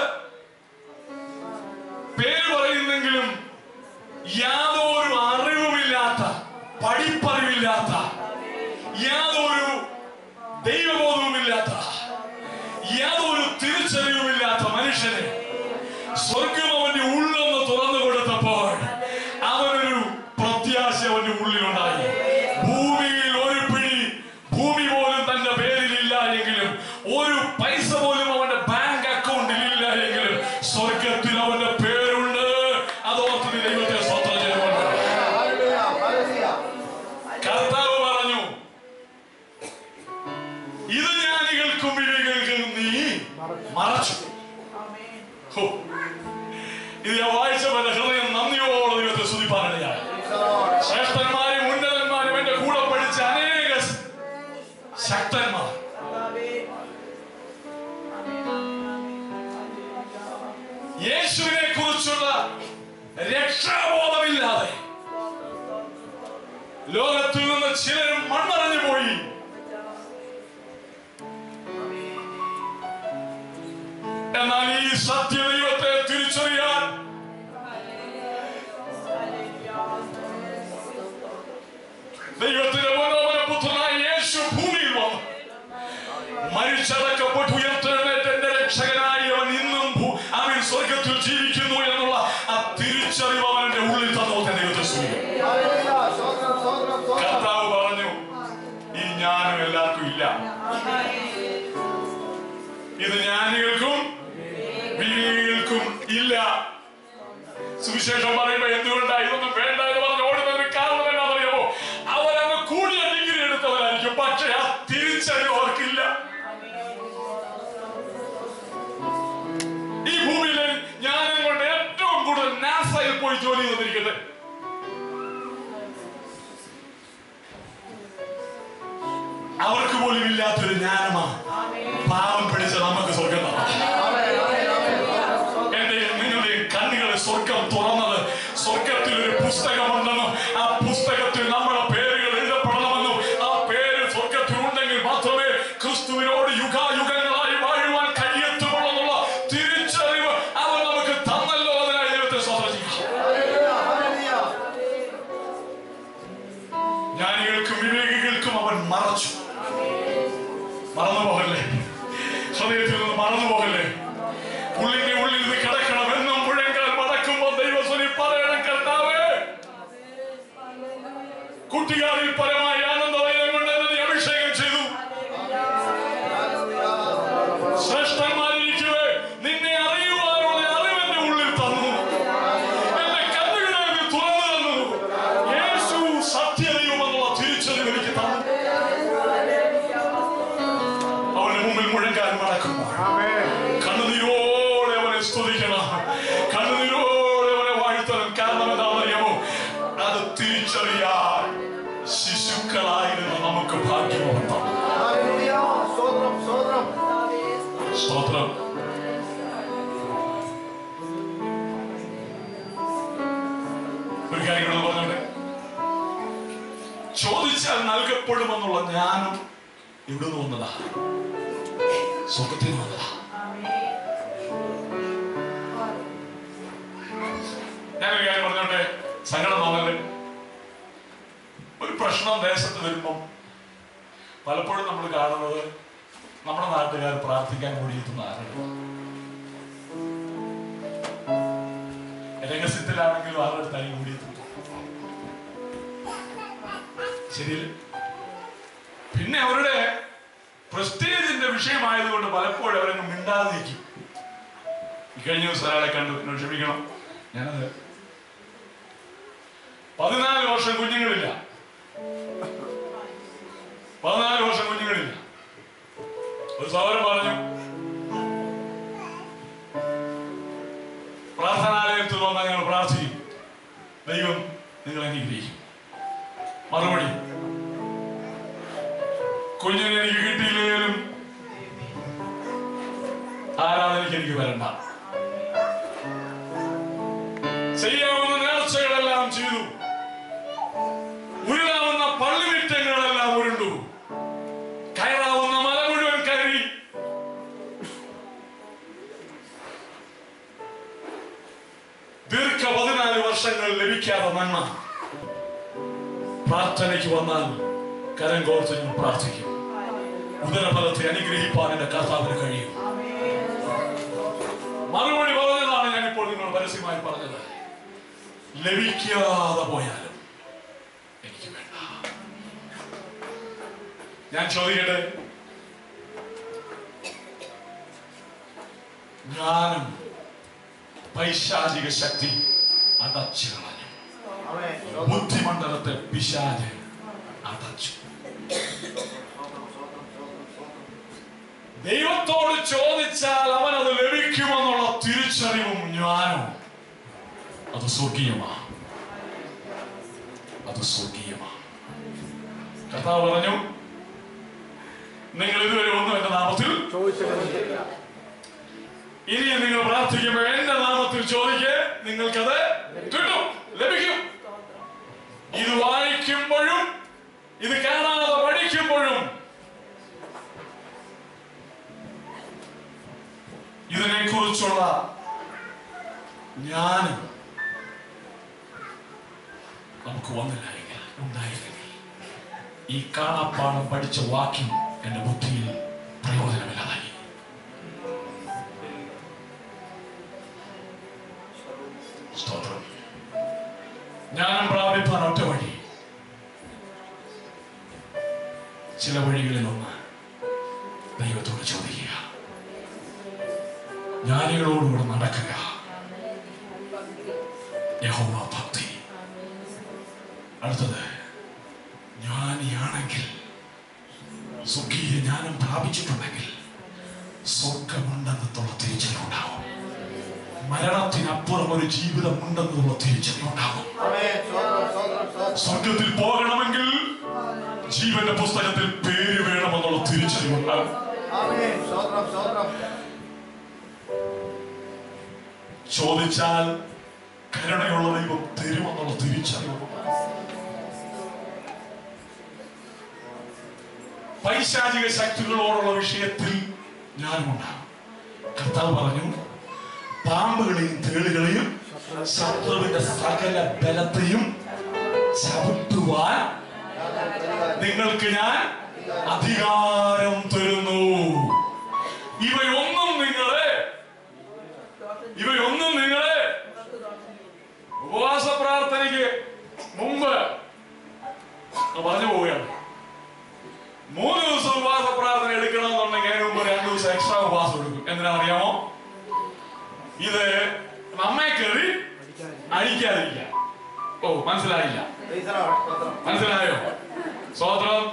പേര് പറയുന്നെങ്കിലും യാതൊരു അറിവുമില്ലാത്ത പഠിപ്പറിവില്ലാത്ത യാതൊരു ദൈവബോധവുമില്ലാത്ത യാതൊരു തിരിച്ചറിവുമില്ലാത്ത മനുഷ്യനെ സ്വർഗം അവന്റെ ഉള്ളൊന്ന് തുറന്നു കൊടുത്തപ്പോൾ അവനൊരു പ്രത്യാശ അവന്റെ ഉള്ളിലുണ്ടായി ഭൂമിയിൽ ഒരു പിടി ഭൂമി പോലും തന്റെ പേരിലില്ല എങ്കിലും ഒരു പൈസ പോലും അവന്റെ ബാങ്ക് അക്കൗണ്ടിൽ ഇല്ല എങ്കിലും സ്വർഗത്തിൽ അവന്റെ പേരുണ്ട് അതോർത്ത് നീ ദൈവത്തെ സ്വന്തം ചെയ്തുകൊണ്ട് Hallelujah. Hallelujah. കർത്താവ് പറഞ്ഞു ഇത് ജ്ഞാനികൾക്കും വിവേകൾക്കും നീ മറച്ചു ഹോ. ഇത് ഞാൻ വായിച്ചപ്പോൾ എന്റെ ഹൃദയം നന്ദിയോടെ ദൈവത്തെ സ്തുതിപ്പാനിടയായി ശ്രേഷ്ഠന്മാരും ഉന്നതന്മാരും എന്റെ കൂടെ പഠിച്ച അനേക ശക്തന്മാർ യേശുവിനെ കുറിച്ചുള്ള രക്ഷാബോധമില്ലാതെ ലോകത്തിൽ നിന്ന് ചിലരും മണ്ണറിഞ്ഞു പോയി എന്നാൽ ഈ സത്യദൈവത്തെ തിരിച്ചറിയാൻ ദൈവത്തിന്റെ മനോഹര പുത്രനായ യേശു ഭൂമിയിൽ വന്നു മരിച്ചടക്കപ്പെട്ട് ഉയർത്തെഴുന്നേറ്റ് എന്റെ രക്ഷകനായി അവൻ ഇന്നും ഭൂ- അവൻ സ്വർഗത്തിൽ ജീവിക്കുന്നു എന്നുള്ള ആ തിരിച്ചറിവ് അവന്റെ ഉള്ളിൽ തന്നു ദൈവത്തെ സ്തുതിക്കുന്നു Hallelujah. Sotram, sotram, sotram. കർത്താവ് പറഞ്ഞു ഈ ജ്ഞാനം എല്ലാവർക്കും ഇല്ല ഇത് ജ്ഞാനികൾക്കും വിവേകികൾക്കും ഇല്ല സുവിശേഷം പറയുമ്പോ എന്തുകൊണ്ടാ ഇതൊന്നും വേണ്ട എന്ന് പറഞ്ഞ് ഓടുന്നതിന് കാരണം എന്താണെന്നറിയാമോ അവരങ്ങ് കൂടിയ ഡിഗ്രി എടുത്തവരായിരിക്കും പക്ഷെ ആ തിരിച്ചറിവ് അവർക്കില്ല ഈ ഭൂമിയിലെ ജ്ഞാനം കൊണ്ട് ഏറ്റവും കൂടുതൽ നാസയിൽ പോയി ജോലി ചെയ്തിരിക്കട്ടെ അവർക്ക് പോലും ഇല്ലാത്തൊരു ജ്ഞാനമാണ് പാവം പിടിച്ച നമുക്ക് സ്വർഗം എന്റെയും നിങ്ങളുടെയും കണ്ണുകളെ സ്വർഗം തുറന്നത് സ്വർഗത്തിൽ ഒരു പുസ്തകമുണ്ടെന്നും ആ പുസ്തകത്തിൽ നമ്മുടെ പേരുകൾ എഴുതപ്പെടണമെന്നും ആ പേര് സ്വർഗത്തിൽ ഉണ്ടെങ്കിൽ മാത്രമേ ക്രിസ്തുവിനോട് യുഗായുഗങ്ങളായി വാഴുവാൻ കഴിയത്തുള്ളൂ തിരിച്ചറിവ് അവർ നമുക്ക് തന്നല്ലോ അതിനായി ദൈവത്തെ സ്വാഗതം ചെയ്യാം Hallelujah. Hallelujah. ജ്ഞാനികൾക്കും വിവേകികൾക്കും അവൻ മറച്ചു മറന്നുപോകല്ലേ ഹൃദയത്തിൽ നിന്ന് മറന്നുപോകല്ലേ ഉള്ളിന്റെ ഉള്ളിൽ ഇത് കിടക്കണം എന്നും മുഴങ്കാൽ മടക്കുമ്പോൾ ദൈവസ്വനി പറയണം കർത്താവേ കുട്ടികാലിൽ പരമായ ആനന്ദവൈനം കൊണ്ട് എന്നെ നീ അഭിഷേകം ചെയ്തു ശ്രേഷ്ഠന്മാരിരിക്കവേ നിന്നെ അറിയുവാനുള്ള അറിവെന്റെ ഉള്ളിൽ തന്നു എന്റെ കണ്ണുകളെ നീ തുറന്നു തന്നു യേശു സത്യദൈവമെന്നുള്ള തിരിച്ചറിവ് എനിക്ക് തന്നു അവന്റെ മുമ്പിൽ മുഴങ്കാൽ മടക്കുമ്പോൾ കണ്ണുനീരോടെ അവനെ സ്തുതിക്കണം കണ്ണുനീരോടെ അവനെ വാഴ്ത്തണം കാരണം എന്താണെന്നറിയാമോ അത് തിരിച്ചറിയാൻ ശിശുക്കളായിരുന്ന നമുക്ക് ഭാഗ്യമുണ്ട് Hallelujah. Sotram, sotram. സ്തോത്രം ഒരു കാര്യം കൂടെ പറഞ്ഞോട്ടെ ചോദിച്ചാൽ നൽകപ്പെടുമെന്നുള്ള ജ്ഞാനം ഇവിടെ നിന്ന് വന്നതാ സ്വർഗത്തിൽ നിന്ന് വന്നതാ ഞാനൊരു കാര്യം പറഞ്ഞോട്ടെ സങ്കടം തോന്നല്ലേ ഒരു പ്രശ്നം ദേശത്ത് വരുമ്പം പലപ്പോഴും നമ്മൾ കാണുന്നത് നമ്മുടെ നാട്ടുകാർ പ്രാർത്ഥിക്കാൻ കൂടിയെത്തുന്ന ആരാണ് രഹസ്യത്തിലാണെങ്കിലും ആരുടെ അടുത്തായി കൂടിയെത്തും ശരിയല്ലേ പിന്നെ അവരുടെ പ്രസ്റ്റേജിന്റെ വിഷയമായതുകൊണ്ട് പലപ്പോഴും അവരങ്ങ് മിണ്ടാതിരിക്കും ഈ കഴിഞ്ഞ ദിവസം ഒരാളെ കണ്ടു എന്നോട് ക്ഷമിക്കണം ഞാനത് പതിനാല് വർഷം കുഞ്ഞുങ്ങളില്ല പതിനാല് വർഷം കുഞ്ഞുങ്ങളില്ല ഒരു സഹോദരൻ പറഞ്ഞു പ്രാർത്ഥനാലയത്തിൽ വന്നാൽ ഞങ്ങൾ പ്രാർത്ഥിക്കും ദൈവം നിങ്ങൾ അനുഗ്രഹിക്കും മറുപടി കുഞ്ഞിനെ എനിക്ക് കിട്ടിയില്ലെങ്കിലും ആരാധനയ്ക്ക് എനിക്ക് വരണ്ട ചെയ്യാവുന്ന നേർച്ചകളെല്ലാം ചെയ്തു ഉരുളാവുന്ന പള്ളിമിറ്റങ്ങളെല്ലാം ഉരുണ്ടു കയറാവുന്ന മല മുഴുവൻ കയറി ദീർഘ പതിനാല് വർഷങ്ങൾ ലഭിക്കാതെ നന്മ പ്രാർത്ഥനയ്ക്ക് വന്നാൽ കരം കോർത്ത് ഞാൻ പ്രാർത്ഥിക്കും ഉദരഫലത്തെ അനുഗ്രഹിപ്പാൻ എന്റെ കർത്താവിന് കഴിയും മറുപടി പറഞ്ഞതാണ് ഞാൻ ഇപ്പോൾ നിങ്ങൾ പരസ്യമായി പറഞ്ഞത് ലഭിക്കാതെ പോയാലും എനിക്ക് വേണ്ട ഞാൻ ചോദിക്കട്ടെ ജ്ഞാനം പൈശാചിക ശക്തി അടച്ചു കളഞ്ഞു ആമേൻ ബുദ്ധിമണ്ഡലത്തെ പിശാച് അടച്ചു ദൈവത്തോട് ചോദിച്ചാൽ അവൻ അത് ലഭിക്കുമെന്നുള്ള തിരിച്ചറിവും ജ്ഞാനവും അത് സ്വർഗീയമാ അത് സ്വർഗീയമാ കർത്താവ് പറഞ്ഞു നിങ്ങൾ ഇതുവരെ ഒന്നും എന്റെ നാമത്തിൽ ഇനി നിങ്ങൾ പ്രാർത്ഥിക്കുമ്പോൾ എന്റെ നാമത്തിൽ ചോദിക്കേ നിങ്ങൾക്കത് കിട്ടും ലഭിക്കും ഇത് വായിക്കുമ്പോഴും ഇത് കാണാതെ പഠിക്കുമ്പോഴും ഇതിനെ കുറിച്ചുള്ള ജ്ഞാനം നമുക്ക് വന്നില്ല എങ്കിൽ ഉണ്ടായില്ലെങ്കിൽ ഈ കാണാപ്പാടം പഠിച്ച വാക്യം എന്റെ ബുദ്ധിയിൽ പ്രയോജനമില്ലാതായി സ്തോത്രം ജ്ഞാനം പ്രാപിപ്പാൻ ഒറ്റ വഴി ചില വഴികളിൽ ഒന്ന് ദൈവത്തോട് ചോദിക്കുക ജ്ഞാനികളോടുകൂടെ നടക്കുക യഹോവ ഭക്തി അടുത്തത് ജ്ഞാനിയാണെങ്കിൽ സ്വർഗീയ ജ്ഞാനം പ്രാപിച്ചിട്ടുണ്ടെങ്കിൽ സ്വർഗമുണ്ടെന്നുള്ള തിരിച്ചറിവുണ്ടാവും മരണത്തിനപ്പുറം ഒരു ജീവിതം ഉണ്ടെന്നുള്ള തിരിച്ചറിവുണ്ടാവും ആമേൻ സ്തോത്രം സ്തോത്രം സ്തോത്രം സ്വർഗത്തിൽ പോകണമെങ്കിൽ ജീവന്റെ പുസ്തകത്തിൽ പേര് വേണമെന്നുള്ള തിരിച്ചറിവുണ്ടാകും ആമേൻ സ്തോത്രം സ്തോത്രം ചോദിച്ചാൽ കരുണയുള്ള ദൈവം തരുമെന്നുള്ള തിരിച്ചറിവ് പൈശാചിക ശക്തികളോടുള്ള വിഷയത്തിൽ ഞാനുമുണ്ടാകും കർത്താവ് പറഞ്ഞു പാമ്പുകളെയും തേളുകളെയും ശത്രുവിന്റെ സകല ബലത്തെയും ചവിട്ടുവാൻ നിങ്ങൾക്ക് ഞാൻ അധികാരം തരുന്നു ഇവയൊന്നും നിങ്ങളെ ഇവയൊന്നും നിങ്ങളെ ഉപവാസ പ്രാർത്ഥനയ്ക്ക് മുമ്പ് ഞാൻ പറഞ്ഞു പോവുകയാണ് മൂന്ന് ദിവസം ഉപവാസ പ്രാർത്ഥന എടുക്കണമെന്നുണ്ടെങ്കിൽ അതിന് മുമ്പ് രണ്ട് ദിവസം എക്സ്ട്രാ ഉപവാസം എടുക്കും എന്തിനാ അറിയാമോ ഇത് നമ്മെ കയറി അഴിക്കാതിരിക്കാം ഓ മനസ്സിലായില്ല Praise the Lord. സ്തോത്രം മനസ്സിലായോ സ്വോത്രം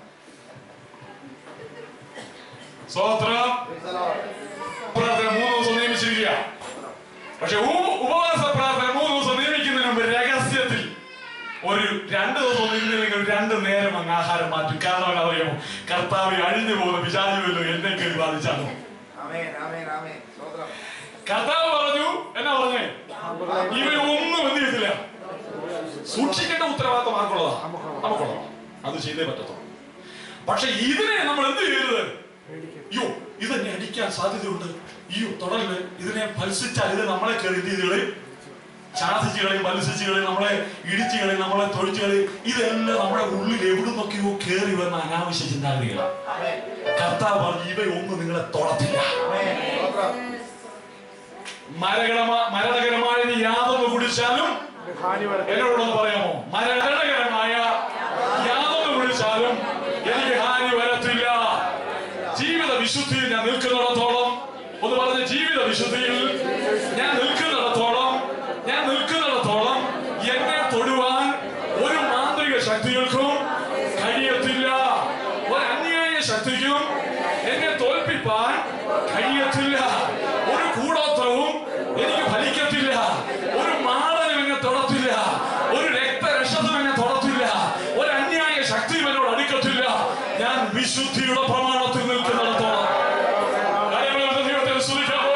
സ്വോത്രം Praise the Lord. പ്രാർത്ഥന മൂന്ന് ദിവസം നിയമിച്ചിരിക്കുക പക്ഷെ ഉ- ഉപവാസ പ്രാർത്ഥന മൂന്ന് ദിവസം നിയമിക്കുന്നതിന് മുമ്പ് രഹസ്യത്തിൽ ഒരു രണ്ട് ദിവസം നിന്നില്ലെങ്കിൽ രണ്ട് നേരം അങ്ങ് ആഹാരം മാറ്റും കാരണം എന്താ അറിയാമോ കർത്താവ് അഴിഞ്ഞു പോകുന്ന വിചാരിമല്ലോ എന്നെ കയറി ബാധിച്ചാണോ ആമേൻ ആമേൻ ആമേൻ സ്തോത്രം കർത്താവ് പറഞ്ഞു എന്നാ പറഞ്ഞേ ഇവയൊന്നും എന്ത് ചെയ്തില്ല സൂക്ഷിക്കേണ്ട ഉത്തരവാദിത്തം ആർക്കുള്ളതാ നമുക്കുള്ളതാ അത് ചെയ്തേ പറ്റത്തുള്ളൂ പക്ഷെ ഇതിനെ നമ്മൾ എന്ത് ചെയ്യരുത് അയ്യോ ഇതെന്നെ അടിക്കാൻ സാധ്യതയുണ്ട് അയ്യോ തുടരല് ഇതിനെ ഫലിച്ചാൽ ഇത് നമ്മളെ കയറി എന്ത് ചെയ്തേ ശാസിച്ച് കളയും മത്സരിച്ച് കളയും നമ്മളെ ഇടിച്ച് കളയും നമ്മളെ തൊഴിച്ച് കളയും ഇതെല്ലാം നമ്മുടെ ഉള്ളിൽ എവിടുന്നൊക്കെയോ കയറി വരുന്ന അനാവശ്യ ചിന്താഗതികളാണ് ആമേൻ കർത്താവ് പറഞ്ഞു ഇവയൊന്നും നിങ്ങളെ തൊടത്തില്ല ആമേൻ സ്തോത്രം മരകരമ മരണകരമായ നീ യാതൊന്ന് കുടിച്ചാലും ഹാനി വരട്ടെ എന്നോടൊന്ന് പറയാമോ മരണകരമായ യാതൊന്ന് കുടിച്ചാലും എനിക്ക് ഹാനി വരത്തില്ല ജീവിത വിശുദ്ധിയിൽ ഞാൻ നിൽക്കുന്നിടത്തോളം ഒന്ന് പറഞ്ഞ ജീവിത വിശുദ്ധിയിൽ ഞാൻ നിൽക്കുന്നിടത്തോളം ഞാൻ നിൽക്കുന്നിടത്തോളം എന്നെ തൊടുവാൻ ഒരു മാന്ത്രിക ശക്തികൾക്കും കഴിയത്തില്ല ഒരു അന്യായ ശക്തിക്കും എന്നെ തോൽപ്പിപ്പാൻ കഴിയത്തില്ല ഒരു കൂടോത്രവും എനിക്ക് ഫലിക്കത്തില്ല ഒരു മാടനും എന്നെ തൊടത്തില്ല ഒരു രക്തരക്ഷതും എന്നെ തൊടത്തില്ല ഒരു അന്യായ ശക്തിയും എന്നോട് അടുക്കത്തില്ല ഞാൻ വിശുദ്ധിയുടെ പ്രമാണത്തിൽ നിൽക്കുന്നിടത്തോളം കാര്യങ്ങളുടെ ദൈവത്തെ സ്തുതിക്കാമോ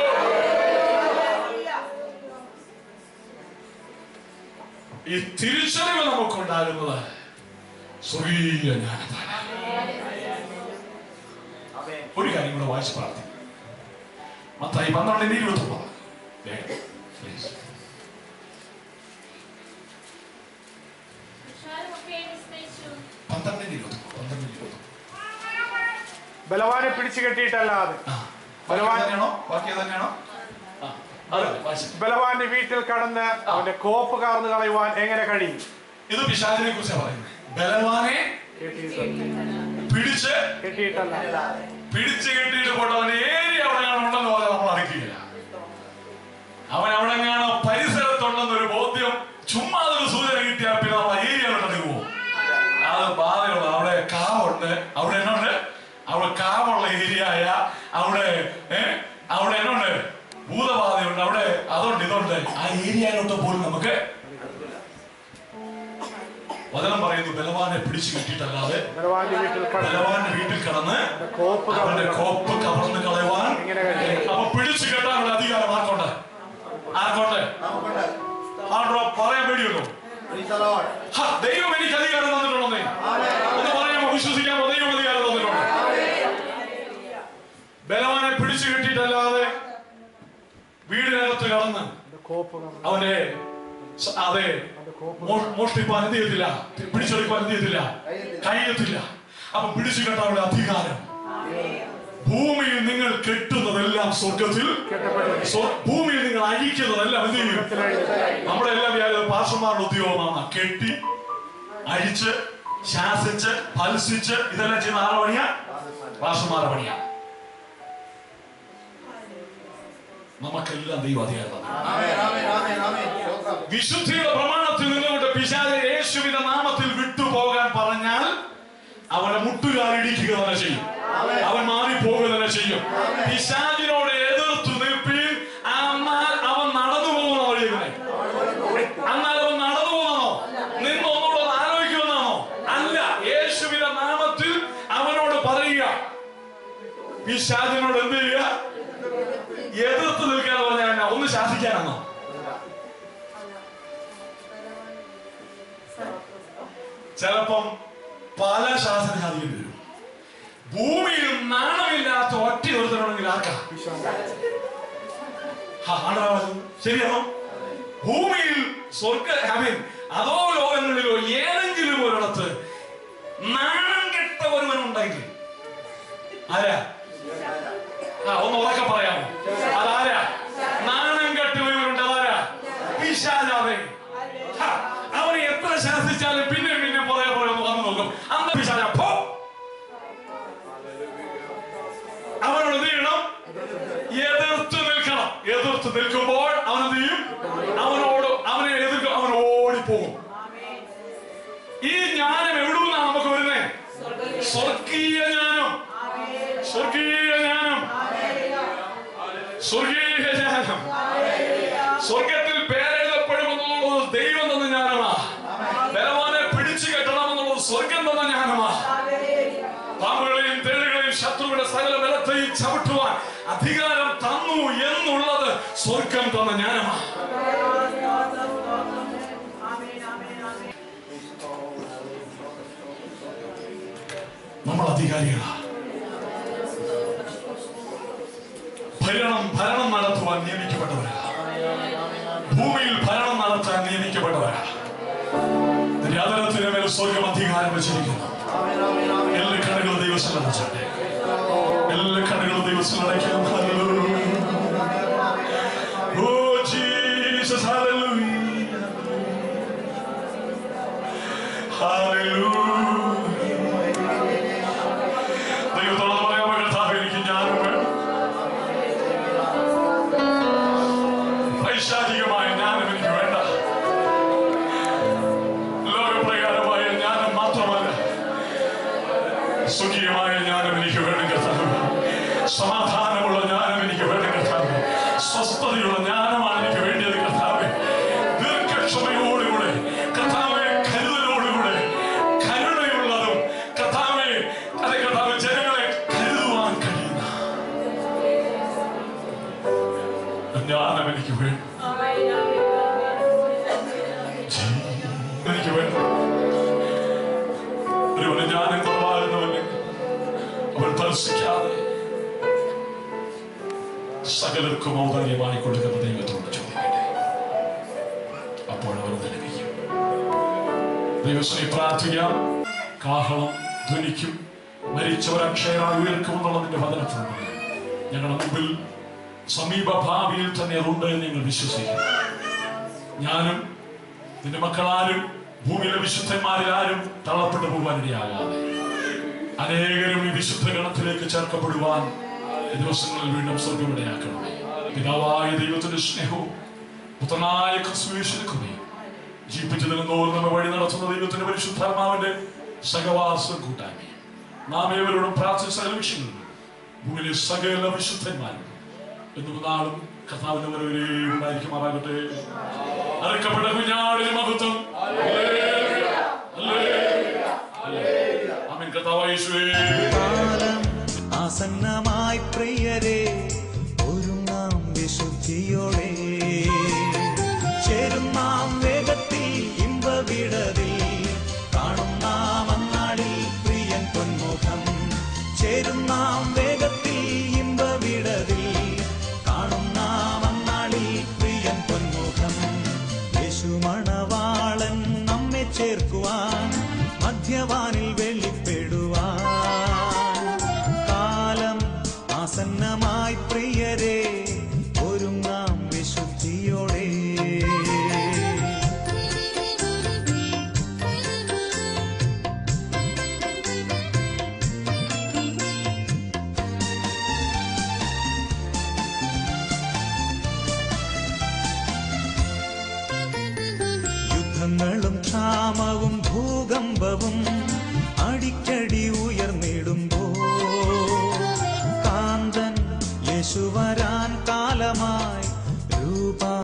ഈ തിരിച്ചറിവ് നമുക്കുണ്ടാകുന്നത് സ്വർഗീയ ജ്ഞാനത്താണ് ആമേൻ ഒരു കാര്യം കൂടെ വായിച്ച് പ്രാർത്ഥിക്കും മത്തായി പന്ത്രണ്ടിന്റെ ഇരുപത്തി ഒമ്പത് വേഗം, please. പുരുഷാരമൊക്കെ വിസ്മയിച്ചു പന്ത്രണ്ടിന്റെ ഇരുപത്തി ഒമ്പത് പന്ത്രണ്ടിന്റെ ഇരുപത്തി ഒമ്പത് ബലവാനെ പിടിച്ചു കെട്ടിയിട്ടല്ലാതെ ആ. ബാക്കി തന്നെയാണോ ബാക്കി തന്നെയാണോ ആ, അതെ, വായിച്ച്. ബലവാന്റെ വീട്ടിൽ കടന്ന് അവന്റെ കോപ്പ് കാർന്നു കളയുവാൻ എങ്ങനെ കഴിയും ഇത് പിശാചിനെ കുറിച്ചാണ് പറയുന്നത് ബലവാനെ പിടിച്ച് കെട്ടിയിട്ടല്ല പിടിച്ച് കെട്ടിയിട്ട് പോട്ടവൻ ഏരി അവിടെ ഉണ്ടെന്ന് പറഞ്ഞാൽ നമ്മൾ അറിയിക്കില്ല അവൻ അവിടെ കാണോ പരിസരത്തുണ്ടെന്നൊരു ബോധ്യം ചുമ്മാ ഒരു സൂചന കിട്ടിയാൽ പിന്നെ നമ്മൾ ഏരിയ ഉണ്ടെങ്കിൽ പോകും അത് ബാധയുള്ള അവിടെ കാവുണ്ട് അവിടെ എന്നുണ്ട് അവിടെ കാവുള്ള ഏരിയ ആയ അവിടെ ഏ അവിടെ എന്നുണ്ട് ഭൂതബാധയുണ്ട് അവിടെ അതുണ്ട് ഇതുണ്ട് ആ ഏരിയയിലോട്ട് പോലും നമുക്ക് വചനം പറയുന്നു ബലവാനെ പിടിച്ചു കിട്ടിയിട്ടല്ലാതെ ബലവാന്റെ വീട്ടിൽ കടന്ന് ബലവാന്റെ വീട്ടിൽ കടന്ന് കോപ്പ് അവന്റെ കവർന്ന് കോപ്പ് കവർന്ന് കളയുവാൻ എങ്ങനെ കഴിയും അപ്പൊ പിടിച്ചു കെട്ടാനുള്ള അധികാരം ആർക്കുണ്ട് ആർക്കുണ്ട് നമുക്കുണ്ട് ആണോ പറയാൻ പേടിയുള്ളൂ Praise the Lord. ഹ, ദൈവം എനിക്ക് അധികാരം തന്നിട്ടുണ്ടെന്നേ ഒന്ന് പറയാമോ വിശ്വസിക്കാമോ ദൈവം അധികാരം തന്നിട്ടുണ്ട് ബലവാനെ പിടിച്ചു കെട്ടിയിട്ടല്ലാതെ വീടിനകത്ത് കടന്ന് കോപ്പ് കവർന്ന് അവനെ സ- അതെ അവന്റെ കോപ്പ് മോ- മോഷ്ടിപ്പാൻ എന്ത് ചെയ്യത്തില്ല പിടിച്ചെടുക്കാൻ എന്ത് ചെയ്യത്തില്ല കഴിയത്തില്ല അപ്പൊ പിടിച്ചു കെട്ടാനുള്ള അധികാരം ഭൂമിയിൽ നിങ്ങൾ കെട്ടുന്നതെല്ലാം സ്വർഗത്തിൽ കെട്ടപ്പെട്ടു സ്വ- ഭൂമിയിൽ നിങ്ങൾ അഴിക്കുന്നതെല്ലാം എന്ത് ചെയ്യും നമ്മുടെ എല്ലാം വ്യാജ പാർശ്വന്മാരുടെ ഉദ്യോഗമാണ് കെട്ടി അഴിച്ച് ശാസിച്ച് ഫലസിച്ച് ഇതെല്ലാം ചെയ്യുന്ന ആരുടെ പണിയാ പാർശ്വന്മാരുടെ പണിയാ നമുക്കെല്ലാം ദൈവം അധികാരം തന്നു. ആമേൻ ആമേൻ ആമേൻ ആമേൻ സ്തോത്രം വിശുദ്ധിയുടെ പ്രമാണത്തിൽ നിന്നുകൊണ്ട് പിശാചെ യേശുവിന്റെ നാമത്തിൽ വിട്ടുപോകാൻ പറഞ്ഞാൽ അവനെ മുട്ടുകാലിടിക്കുക തന്നെ ചെയ്യും അവൻ മാറിപ്പോകുക തന്നെ ചെയ്യും പിശാചിനോട് എതിർത്തു നിൽപ്പീൻ എന്നാൽ അവൻ നടന്നു പോകുന്ന വഴിയുന്നത് എന്നാൽ അവൻ നടന്നു പോകുന്നോ നിന്ന് ഒന്നുകൂടെ ഒന്ന് ആലോചിക്കുമെന്നാണോ അല്ല യേശുവിന്റെ നാമത്തിൽ അവനോട് പറയുക പിശാചിനോട് എന്ത് ചെയ്യുക എതിർത്ത് നിൽക്കാന്ന് പറഞ്ഞാൽ എന്നാ? ഒന്ന് ശാസിക്കാനാണോ ചിലപ്പം പല ശാസന സാധിക്കേണ്ടി വരും ഭൂമിയിൽ നാണമില്ലാത്ത ഒറ്റ ഒരുത്തരുണ്ടെങ്കിൽ ആർക്കാ ഹാ, ആണോ പറഞ്ഞത്? ശരിയാണോ ഭൂമിയിൽ സ്വർഗ ഐ മീൻ അതോ ലോകങ്ങളിലോ ഏതെങ്കിലും ഒരിടത്ത് നാണം കെട്ട ഒരുവൻ ഉണ്ടെങ്കിൽ ആരാ ആ ഒന്ന് ഉറക്കെ പറയാമോ അതാരാ നാണം കെട്ട ഒരുവനുണ്ട് അതാരാ പിശാചാവേ ഹാ, അവനെ എത്ര ശാസിച്ചാലും പിന്നെ പിന്നെ പുറകെ പുറകെ ഒന്ന് വന്നു നോക്കും അന്ന് പിശാച പോ അവനോട് എന്ത് ചെയ്യണം എതിർത്ത് നിൽക്കണം എതിർത്ത് നിൽക്കുമ്പോൾ അവൻ എന്ത് ചെയ്യും അവനോട് അവനെ എതിർക്കും അവൻ ഓടിപ്പോകും ഈ ജ്ഞാനം എവിടുന്നാണ് നമുക്ക് വരുന്നേ സ്വർഗീയ ജ്ഞാനം സ്വർഗീയ ജ്ഞാനം സ്വർഗീയ ജ്ഞാനം സ്വർഗത്തിൽ പേരെഴുതപ്പെടുമെന്നുള്ളത് ദൈവം തന്ന ജ്ഞാനമാ ബലവാനെ പിടിച്ചു കെട്ടണമെന്നുള്ളത് സ്വർഗം തന്ന ജ്ഞാനമാ പാമ്പുകളെയും തേളുകളെയും ശത്രുവിന്റെ സകല ബലത്തെയും ചവിട്ടുവാൻ അധികാരം തന്നു എന്നുള്ളത് സ്വർഗം തന്ന ജ്ഞാനമാ നമ്മൾ അധികാരികളാ ഭരണം ഭരണം നടത്തുവാൻ നിയമിക്കപ്പെട്ടവരാ ഭൂമിയിൽ ഭരണം നടത്തുവാൻ സ്വർഗം അധികാരം വെച്ചിരിക്കുന്നു ആമേൻ ആമേൻ ആമേൻ എല്ലാ കടകളും ദൈവത്തിൽ അടച്ചട്ടെ എല്ലാ കടകളും ദൈവത്തിൽ അടയ്ക്കാം Hallelujah. Oh, Jesus, hallelujah. Hallelujah. ദൈവത്തോട് പറയാമോ കർത്താവേ, എനിക്ക് ജ്ഞാനം വേണം. പൈശാചികമായ ജ്ഞാനം എനിക്ക് വേണ്ട ലോകപ്രകാരമായ ജ്ഞാനം മാത്രമല്ല സുഖിയമായ ജ്ഞാനം എനിക്ക് വേണം കർത്താവ് സമാധാനമുള്ള ജ്ഞാനം എനിക്ക് വേണം കർത്താവ് സ്വസ്ഥതയുള്ള ജ്ഞാനമാണ് എനിക്ക് വേണ്ടിയത് കർത്താവ് ദീർഘക്ഷമയോടുകൂടെ കർത്താവെ കരുതലോടുകൂടെ കരുണയുള്ളതും കർത്താവെ അതെ കർത്താവ് ജനങ്ങളെ കരുതുവാൻ കഴിയുന്ന ജ്ഞാനം എനിക്ക് വേണം എനിക്ക് വേണം ഒരുവന് ജ്ഞാനം കുറവാകുന്നവന് അവൻ തർസിക്കാതെ സകലർക്കും ഔദാര്യമായി കൊടുക്കുന്ന ദൈവത്തോട് ചോദിക്കട്ടെ അപ്പോൾ അവർ നൽകിക്കും ദൈവശ്രീ പ്രാർത്ഥിക്കാം കാഹളം ധ്വനിക്കും മരിച്ചവർ അക്ഷയരായി ഉയർക്കുമെന്നുള്ളതിന്റെ വചനത്തിലുണ്ട് ഞങ്ങളുടെ മുമ്പിൽ സമീപ ഭാവിയിൽ തന്നെ അതുണ്ട് എന്ന് ഞങ്ങൾ വിശ്വസിക്കുന്നു ഞാനും നിന്റെ മക്കളാരും ഭൂമിയിലെ വിശുദ്ധന്മാരിൽ ആരും തള്ളപ്പെട്ടു പോകാനിടയാകാതെ അനേകരും ഈ വിശുദ്ധ ഗണത്തിലേക്ക് ചേർക്കപ്പെടുവാൻ ഈ ദിവസങ്ങളിൽ വീണ്ടും സ്വർഗമിടയാക്കണമേ പിതാവായ ദൈവത്തിന്റെ സ്നേഹവും പുത്രനായ ക്രിസ്തുവേശുവിന്റെ കൃപയും ജീവിപ്പിച്ചു നിന്നോർ നമ്മെ വഴി നടത്തുന്ന ദൈവത്തിന്റെ പരിശുദ്ധാത്മാവിന്റെ സഹവാസം കൂട്ടായ്മയും നാം ഏവരോടും പ്രാർത്ഥിച്ച സകല വിഷയങ്ങളിലും ഭൂമിയിലെ സകല വിശുദ്ധന്മാരും എന്നും നാളും കർത്താവിന്റെ വരവരെ ഉണ്ടായിരിക്കുമാറാകട്ടെ അറക്കപ്പെട്ട കുഞ്ഞാടിന് മഹത്വം ഹല്ലേലൂയ, ഹല്ലേലൂയ, ഹല്ലേലൂയ. ആമേൻ കർത്താവായ യേശുവേ കാലം ആസന്നമായി പ്രിയരെ ഒരുങ്ങാം വിശുദ്ധിയോടെ ചേരും നാം വേഗത്തിൽ ഇമ്പവിടതിൽ കാണും നാം അന്നാളിൽ പ്രിയൻ പൊന്മുഖം ചേരും നാം വേഗത്തിൽ ഇമ്പവിടതിൽ കാണും നാം അന്നാളിൽ പ്രിയൻ പൊന്മുഖം യേശുമണവാളൻ നമ്മെ ചേർക്കുവാൻ മധ്യവാനിൽ വെളിപ്പെടുവാൻ കാലം ആസന്നമായി പ്രിയരെ ഒരുങ്ങാം വിശുദ്ധിയോടെ യുദ്ധങ്ങളും ക്ഷാമവും ഭൂകമ്പവും അടിക്കടി ഉയർന്നിടുമ്പോ കാന്തൻ യേശു വരാൻ കാലമായി രൂപ